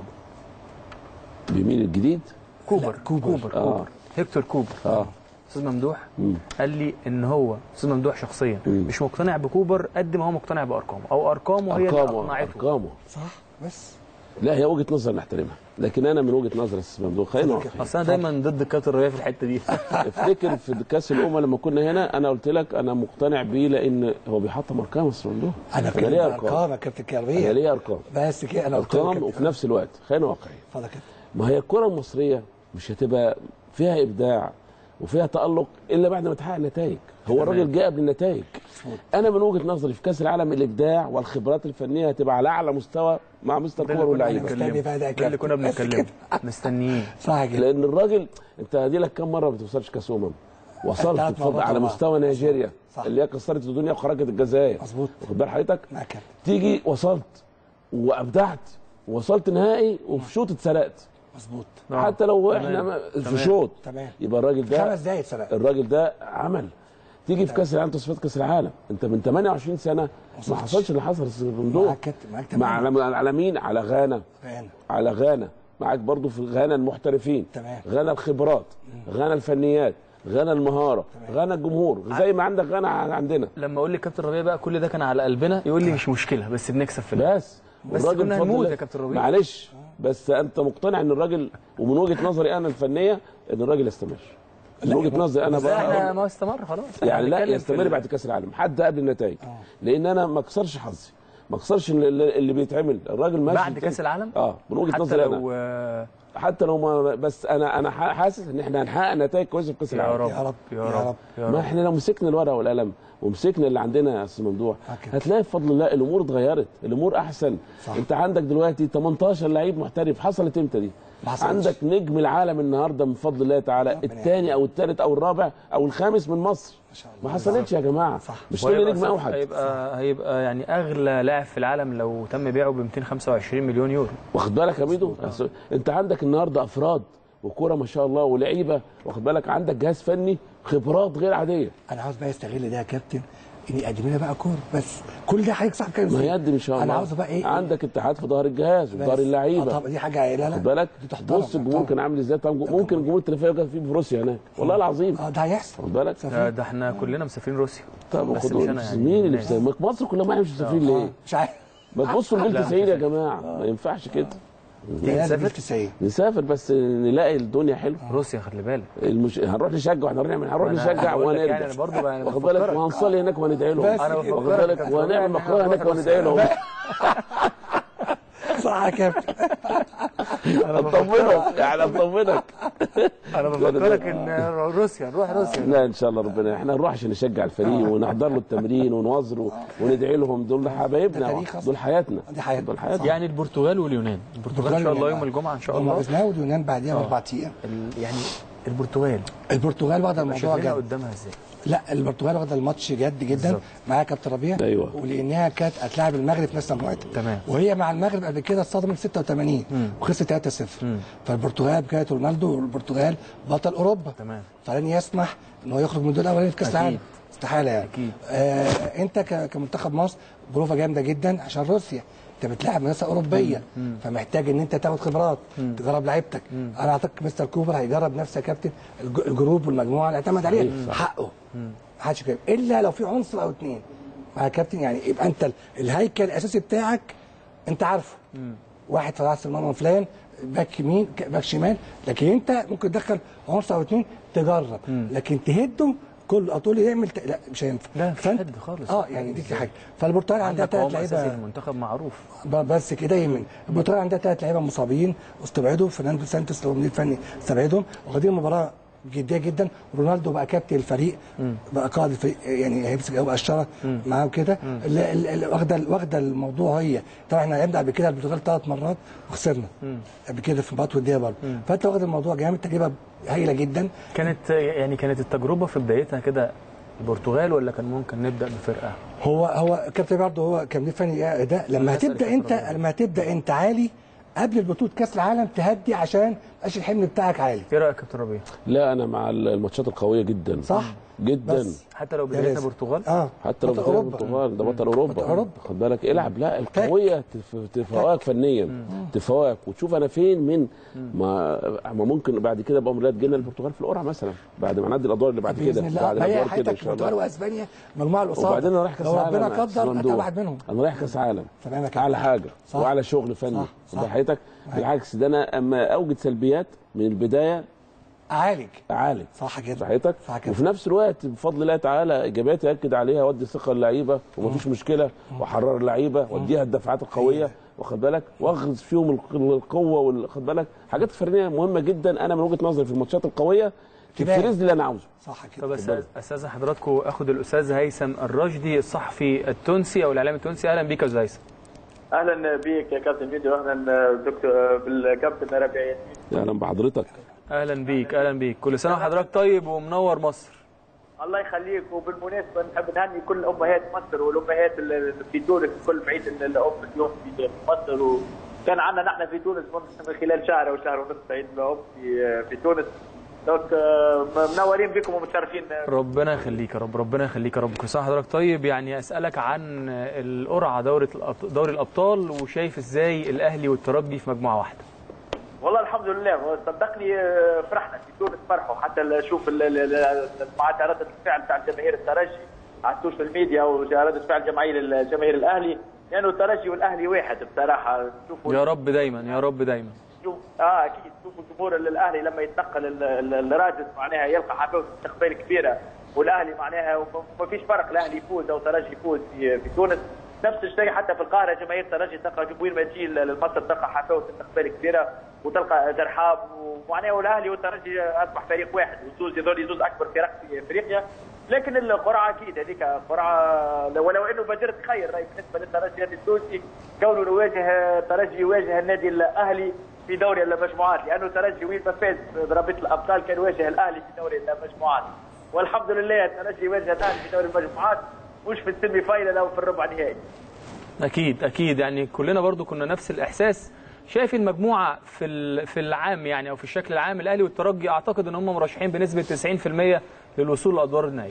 بمين الجديد؟ كوبر كوبر كوبر, آه. كوبر. هيكتور كوبر اه استاذ ممدوح مم. قال لي ان هو استاذ ممدوح شخصيا مم. مش مقتنع بكوبر قد ما هو مقتنع بارقامه او ارقامه هي اللي ارقامه اقنعته ارقامه صح بس لا هي وجهه نظر نحترمها لكن انا من وجهه نظر استاذ ممدوح خلينا واقعيين. اصل انا دايما ضد الكابتن ربيع في الحته دي افتكر في كاس الامم لما كنا هنا انا قلت لك انا مقتنع بيه لان هو بيحطم ارقام يا استاذ ممدوح انا انا ليه كده ارقام ارقام يا كابتن انا كربيه ليه ارقام بس كده انا قلت لك ارقام كده. وفي نفس الوقت خلينا واقعيين اتفضل كده ما هي الكره المصريه مش هتبقى فيها ابداع وفيها تالق الا بعد ما تحقق نتائج هو الراجل جاء قبل النتائج انا من وجهه نظري في كاس العالم الابداع والخبرات الفنيه هتبقى على اعلى مستوى مع مستر ده كوبر اللي كنا واللعيبه مستني بقى ده يا ده اللي كنا كابتن. بس بنتكلم كده. مستنيين صح كده لان الراجل انت دي لك كم مره ما بتوصلش كاس امم وصلت ثلاث بتفضل مرات على طبعا. مستوى نيجيريا صح. اللي هي كسرت الدنيا وخرجت الجزائر مظبوط واخد بال حضرتك مع كابتن تيجي وصلت وابدعت وصلت نهائي وفي شوط اتسرقت مظبوط آه. حتى لو تمام. احنا ما- في تمام. شوط تمام يبقى الراجل ده خمس دقايق سرق الراجل ده عمل تيجي في كاس العالم تصفيات كاس العالم انت من 28 سنه ما وصلتش. حصلش اللي حصل في معاك الصندوق كابتن معاك مع تمام على على مين على غانا غانا. على غانا معاك برضو في غانا المحترفين تمام. غانا الخبرات غانا الفنيات غانا المهاره غانا الجمهور زي ما عندك غانا عندنا لما اقول لكابتن ربيع بقى كل ده كان على قلبنا يقول لي مش مشكله بس بنكسب في الآخر. بس بس والراجل كنا بفضل هنموت الله- يا كابتن ربيع. معلش بس انت مقتنع ان الراجل ومن وجهه نظري انا الفنيه ان الراجل يستمر من وجهه نظري انا بس احنا بقى ما استمر خلاص يعني لا هنتكلم في يستمر ال- بعد كاس العالم حتى قبل النتائج لان انا ما اكسرش حظي ما اكسرش اللي, اللي بيتعمل الراجل ماشي بعد كاس العالم اه من وجهه حتى نظري انا لو آه، حتى لو ما بس انا انا ح- حاسس ان احنا هنحقق نتائج كويسه في كاس يا العالم رب يا رب يا يا رب رب. يا ما رب احنا لو مسكنا الورقه والقلم ومسكنا اللي عندنا يا استاذ ممدوح أكيد. هتلاقي بفضل الله الامور اتغيرت الامور احسن صح. انت عندك دلوقتي 18 لعيب محترف حصلت امتى دي ما حصلتش. عندك نجم العالم النهارده من فضل الله تعالى ربنا الثاني او الثالث او الرابع او الخامس من مصر ما شاء الله ما حصلتش يا جماعه صح. مش تقول لي وهيبقى نجم صح- اوحد هيبقى هيبقى يعني اغلى لاعب في العالم لو تم بيعه ب 225 مليون يورو واخد بالك يا ميدو أصل انت عندك النهارده افراد وكوره ما شاء الله ولعيبه واخد بالك عندك جهاز فني خبرات غير عاديه انا عاوز بقى يستغل ده يا كابتن ان يقدم لنا بقى كوره بس كل ده حضرتك صح كده ما هيقدم ان شاء الله انا عاوز بقى ايه عندك اتحاد في ظهر الجهاز وفي بس. ظهر آه اللعيبه طب دي حاجه لا لا خد بالك دي تحترم بص الجمهور تحترم. كان عامل ازاي طبعا ممكن الجمهور التلفزيوني كان فيه في روسيا هناك والله العظيم اه ده هيحصل خد بالك ده, ده احنا كلنا مسافرين روسيا طب بس خد مش انا يعني مين اللي الناس. مسافر مصر كلها ما احنا مش مسافرين ليه؟ مش عارف ما تبصوا لجيل لا، 90 يا جماعه ما ينفعش كده تيجي لازم نسافر 90 نسافر بس نلاقي الدنيا حلوه روسيا خلي بالك المش... هنروح نشجع واحنا نعمل هنروح أنا نشجع بقول لك وهنرجع يعني أنا برضه بقى- أنا واخد بالك بفكرك. وهنصلي هناك وهندعي لهم بس أنا كده. واخد بفكرك بالك يا كابتن وهنعمل إن إحنا مقرأة هناك هنروح وهندعي لهم صح يا كابتن اطمنك يعني اطمنك انا بفكرك ان روسيا نروح روسيا لا ان شاء الله ربنا احنا نروح عشان نشجع الفريق ونحضر له التمرين ونوزره وندعي لهم دول حبايبنا ده تاريخ أصلاً. دول حياتنا دي حياتنا. دول حياتنا يعني البرتغال واليونان البرتغال ان شاء الله يوم الجمعه ان شاء الله الله واليونان بعديها باربع ايام ال- يعني البرتغال البرتغال واخده الموضوع شايفينها جد قدامها ازاي لا البرتغال واخده الماتش جد جدا بالظبط. معاها كابتن ربيع أيوة. ولانها كانت هتلاعب المغرب في نفس مجموعتها تمام. وهي مع المغرب قبل كده اتصدمت 86 وخسرت 3-0 فالبرتغال كانت رونالدو والبرتغال بطل اوروبا تمام. فلن يسمح ان هو يخرج من الدور الاولاني في كاس أكيد. العالم استحاله يعني أكيد. آه انت ك- كمنتخب مصر بروفه جامده جدا عشان روسيا انت بتلاعب منافسه اوروبيه فمحتاج ان انت تاخد خبرات تجرب لعيبتك انا اعتقد مستر كوبر هيجرب نفسه يا كابتن الج- الجروب والمجموعه اللي اعتمد عليها حقه محدش كده الا لو في عنصر او اتنين مع كابتن يعني يبقى انت ال- الهيكل الاساسي بتاعك انت عارفه واحد في راس المرمى فلان باك يمين ك- باك شمال لكن انت ممكن تدخل عنصر او اتنين تجرب لكن تهده كل او تقول لي اعمل ت... لا مش هينفع لا، مفيش فانت- حد خالص. اه يعني دي حاجه فالبرتغال عندها عندك ثلاث قوام اساسي لعيبه المنتخب معروف ب- بس كده يمين البرتغال عندها ثلاث لعيبه مصابين واستبعدوا فرناندو سانتوس لو المدير الفني استبعدهم واخدين مباراه جديه جدا رونالدو بقى كابتن الفريق بقى قائد الفريق يعني هيمسك او الشرف معاه وكده ال- ال- ال- واخده واخده الموضوع هي طبعا احنا لعبنا قبل كده البرتغال ثلاث مرات وخسرنا قبل كده في مباراه وديه برضه فانت واخد الموضوع جامد تجربه هايله جدا كانت يعني كانت التجربه في بدايتها كده البرتغال ولا كان ممكن نبدا بفرقه هو هو كابتن برضه هو كان ليه فني اداء لما بسأل هتبدا في انت الرابع. لما هتبدا انت عالي قبل البطوله كاس العالم تهدي عشان مبقاش الحمل بتاعك عالي ايه رايك يا كابتن ربيع لا انا مع الماتشات القويه جدا صح جدا بس حتى لو ده بدايتنا لازم. برتغال اه حتى لو بطل بطل أوروبا. البرتغال ده بطل اوروبا بطل أوروبا. خد بالك العب لا القويه تف- تفوقك فنيا تفوقك وتشوف انا فين من ما ما ممكن بعد كده بقى لا تجينا البرتغال في القرعه مثلا بعد ما نعدي الادوار اللي بعد كده باذن الله بعد ما هي الادوار كده ان حياتك شاء البرتغال الله واسبانيا مجموعه القصاد وبعدين انا رايح كاس لو العالم ربنا يا قدر ممدوح. اتبعد منهم انا رايح كاس عالم تمام يا اعلى كابتن حاجه صح. واعلى شغل فني صح. خد حياتك بالعكس ده انا اما اوجد سلبيات من البدايه عالج اعالج صح كده صحيتك صح كده وفي نفس الوقت بفضل الله تعالى ايجابيات ياكد عليها ودي ثقه للعيبه ومفيش مشكله واحرر اللعيبه واديها الدفعات القويه واخد بالك واغرز فيهم الق- القوه واخد بالك حاجات فنيه مهمه جدا انا من وجهه نظري في الماتشات القويه تبان. تفرز لي اللي انا عاوزه صح كده طب أستاذ- استاذ حضراتكم اخد الاستاذ هيثم الرشدي الصحفي التونسي او الاعلامي التونسي اهلا بيك يا استاذ هيثم اهلا بك يا كابتن فيديو اهلا دكتور بالكابتن ربيع ياسين اهلا بحضرتك اهلا بيك اهلا بيك كل سنه وحضرتك طيب ومنور مصر الله يخليك وبالمناسبه نحب نهني كل امهات مصر والامهات اللي في تونس كل بعيد ال- الام اليوم في مصر وكان عندنا نحن في تونس من خلال شهر او شهر ونصف عيد الام في في تونس دونك آه، منورين بكم ومتشرفين ربنا يخليك يا رب ربنا يخليك يا رب كل سنه وحضرتك طيب يعني اسالك عن القرعه دوره الأبط- دوري الابطال وشايف ازاي الاهلي والترجي في مجموعه واحده والله الحمد لله صدقني آه، فرحنا في تونس فرحوا حتى ال- شوف ال- ال- ال- معناتها ردة الفعل بتاع جماهير الترجي على السوشيال ميديا وردة فعل جماهير جماهير الاهلي لانه الترجي والاهلي واحد بصراحه شوفوا يا رب دايما يا رب دايما شوف اه اكيد شوفوا جمهور الاهلي لما يتنقل ال- ال- الرادس معناها يلقى حفاوه استقبال كبيره والاهلي معناها ما فيش فرق الاهلي يفوز او ترجي يفوز في, في تونس نفس الشيء حتى في القاهره جماهير الترجي تلقى جمهور ما تجي لمصر تلقى حفاوه استقبال كبيره وتلقى ترحاب ومعناها والاهلي والترجي اصبح فريق واحد ويزوز يظل يزوز اكبر فرق في افريقيا لكن القرعه اكيد هذيك قرعه ولو انه بادرت خير راي بالنسبه للترجي التونسي كونه يواجه الترجي يواجه النادي الاهلي في دوري المجموعات لانه الترجي وين ما فاز برابطه الابطال كان يواجه الاهلي في دوري المجموعات والحمد لله الترجي يواجه الاهلي في دوري المجموعات مش في السيمي فاينل او في الربع نهائي اكيد اكيد يعني كلنا برضو كنا نفس الاحساس شايف المجموعه في ال- في العام يعني او في الشكل العام الاهلي والترجي اعتقد ان هم مرشحين بنسبه 90% للوصول لادوار النهائيه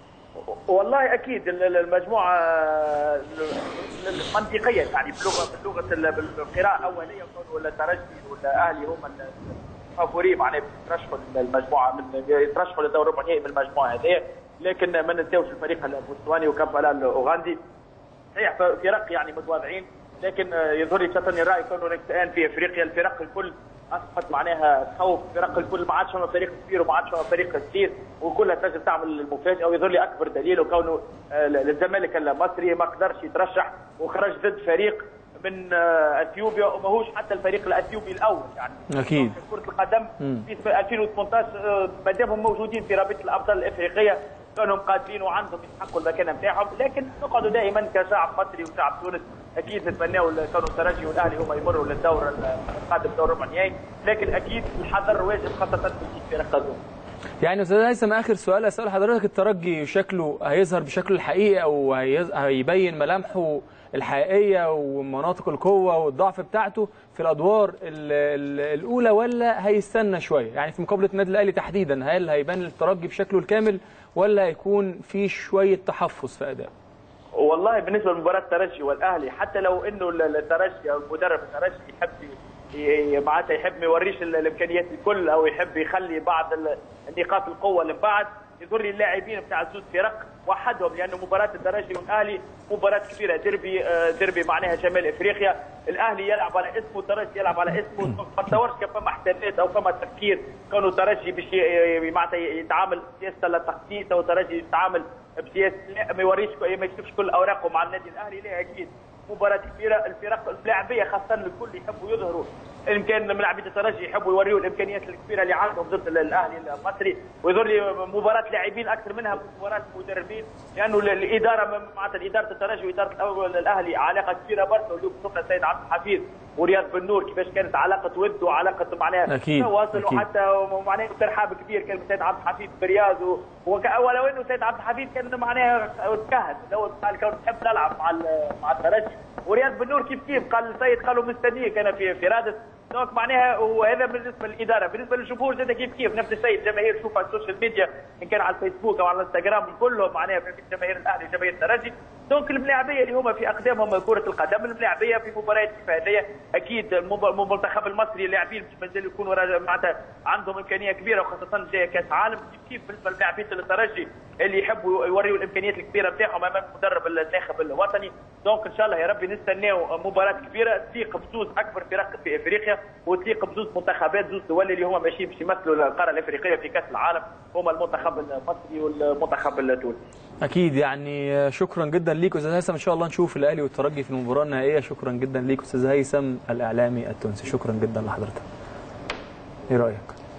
والله اكيد ال- ال- المجموعه ال- ال- منطقيا يعني بلغه بلغه ال- بالقراءه الاوليه يقولوا الترجي والاهلي هم الفافوري معناها يترشحوا المجموعه من يترشحوا للدور الربع النهائي من المجموعه هذه لكن ما ننساوش الفريق البوتسواني وكامبالا الاوغندي صحيح فرق يعني متواضعين لكن آه، يظهر لي شتني الراي كونه الان في افريقيا الفرق الكل اصبحت معناها تخوف الفرق الكل ما عادش هما فريق كبير وما عادش هما فريق صغير وكلها تنجم تعمل المفاجاه ويظهر لي اكبر دليل وكونه آه، الزمالك المصري ما قدرش يترشح وخرج ضد فريق من آه، اثيوبيا وماهوش حتى الفريق الاثيوبي الاول يعني اكيد كرة القدم مم. في 2018 آه، ما دامهم موجودين في رابطة الأبطال الإفريقية كانوا قادرين وعندهم يستحقوا المكانة نتاعهم لكن نقعدوا دائما كشعب مصري وشعب تونس أكيد نتمناو كانوا الترجي والأهلي هما يمروا للدور القادم دور ربع النهائي لكن أكيد الحذر واجب خاصة في فرق هذول يعني استاذ هيثم اخر سؤال اسال حضرتك الترجي شكله هيظهر بشكله الحقيقي او هيز- هيبين ملامحه الحقيقيه ومناطق القوه والضعف بتاعته في الادوار ال- ال- الاولى ولا هيستنى شويه يعني في مقابله النادي الاهلي تحديدا هل هيبان الترجي بشكله الكامل ولا هيكون في شويه تحفظ في ادائه والله بالنسبه لمباراه الترجي والاهلي حتى لو انه ال- الترجي او المدرب الترجي يحب ي- ي- معناتها يحب ما يوريش ال- الامكانيات الكل او يحب يخلي بعض ال- النقاط القوه اللي بعد يظهر لي اللاعبين بتاع زوج فرق وحدهم لانه مباراه الترجي والاهلي مباراه كبيره ديربي آه، ديربي معناها شمال افريقيا الاهلي يلعب على اسمه الترجي يلعب على اسمه ما تصورش كان فما احتمالات او فما تفكير كانوا الترجي باش ي- ي- معناتها يتعامل سياسه التخطيط او الترجي يتعامل بسياسه لا ما يوريش ما يكتبش كل اوراقه مع النادي الاهلي لا اكيد مباراة كبيرة الفرق اللاعبية خاصة الكل يحبوا يظهروا الامكان من لاعبين الترجي يحبوا يوريوا الامكانيات الكبيره اللي عندهم ضد الاهلي المصري ويظهر لي مباراه لاعبين اكثر منها مباراه مدربين لانه الاداره معناتها اداره الترجي واداره الأول الاهلي علاقه كبيره برشا واليوم شفنا السيد عبد الحفيظ ورياض بن نور كيفاش كانت علاقه ود وعلاقه معناها أكيد، تواصل أكيد. وحتى معناها ترحاب كبير كان السيد عبد الحفيظ برياض و- وك- ولو انه السيد عبد الحفيظ كان معناها تكهد الاول قال كان نحب نلعب مع ال- مع الترجي ورياض بن نور كيف كيف قال السيد قالوا مستنيك انا في في رادس دونك معناها وهذا بالنسبه للاداره بالنسبه للجمهور زاد كيف كيف نفس الشيء الجماهير تشوف على السوشيال ميديا ان كان على الفيسبوك او على الانستغرام كلهم معناها في جماهير الاهلي وجماهير الترجي دونك الملاعبيه اللي هما في اقدامهم كره القدم الملاعبيه في مباريات كيف هذه اكيد المب- المنتخب المصري اللاعبين باش مازال يكونوا را- معناتها عندهم امكانيه كبيره وخاصه جايه كاس عالم كيف كيف بالنسبه للاعبين الترجي اللي يحبوا يوريوا الامكانيات الكبيره نتاعهم امام المدرب الناخب الوطني دونك ان شاء الله يا ربي نستناو مباراه كبيره تليق بزوز اكبر فرق في افريقيا وتليق بزوز منتخبات زوز دول اللي هما ماشيين باش يمثلوا القاره الافريقيه في كاس العالم هما المنتخب المصري والمنتخب التونسي اكيد يعني شكرا جدا ليك استاذ هيثم ان شاء الله نشوف الاهلي والترجي في المباراه النهائيه شكرا جدا ليك استاذ هيثم الاعلامي التونسي شكرا جدا لحضرتك ايه رايك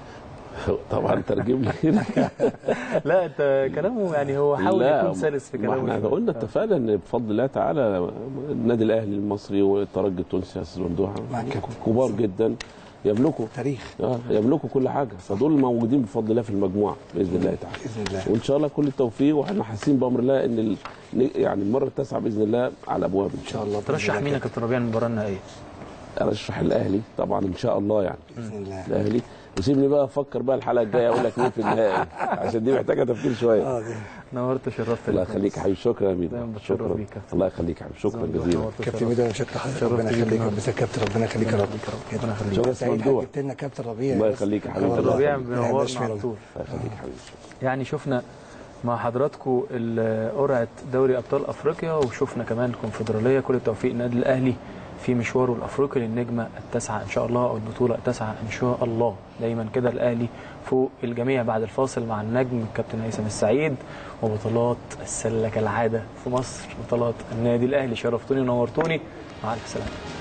طبعا ترجم لي لا انت كلامه يعني هو حاول لا، يكون سلس في ما كلامه احنا شوية. قلنا اتفقنا ان بفضل الله تعالى النادي الاهلي المصري والترجي التونسي يا استاذ ممدوح كبار جدا يملكوا تاريخ اه يملكوا كل حاجه فدول موجودين بفضل الله في المجموعه باذن الله تعالى باذن الله وان شاء الله كل التوفيق واحنا حاسين بامر الله ان ال... يعني المره التاسعه باذن الله على ابواب ان شاء الله ترشح مين يا كابتن ربيع المباراه النهائيه ارشح الاهلي طبعا ان شاء الله يعني باذن الله الاهلي وسيبني بقى افكر بقى الحلقه الجايه اقول لك مين في النهائي عشان دي محتاجه تفكير شويه اه دي. نورت وشرفت الله يخليك يا حبيبي شكرا يا دايما ميدو بتشرف شكرا بيك يا كابتن. الله يخليك يا حبيبي شكرا جزيلا نورت كابتن وشرفت. ميدو انا شكرا حضرتك شرفت ربنا بيك يخليك النهارده. بس يا كابتن ربنا يخليك يا رب ربنا يخليك. شكرا شكرا سعيد ممدوح. جبت لنا كابتن ربيع الله يخليك يا حبيبي كابتن الله ربيع يخليك. بينورنا على طول الله يخليك يا حبيبي يعني شفنا مع حضراتكم ال- قرعه دوري ابطال افريقيا وشفنا كمان الكونفدراليه كل التوفيق النادي الاهلي في مشواره الافريقي للنجمه التاسعه ان شاء الله او البطوله التاسعه ان شاء الله دايما كده الاهلي فوق الجميع بعد الفاصل مع النجم الكابتن هيثم السعيد وبطولات السله كالعاده في مصر بطولات النادي الاهلي شرفتوني ونورتوني مع الف سلامه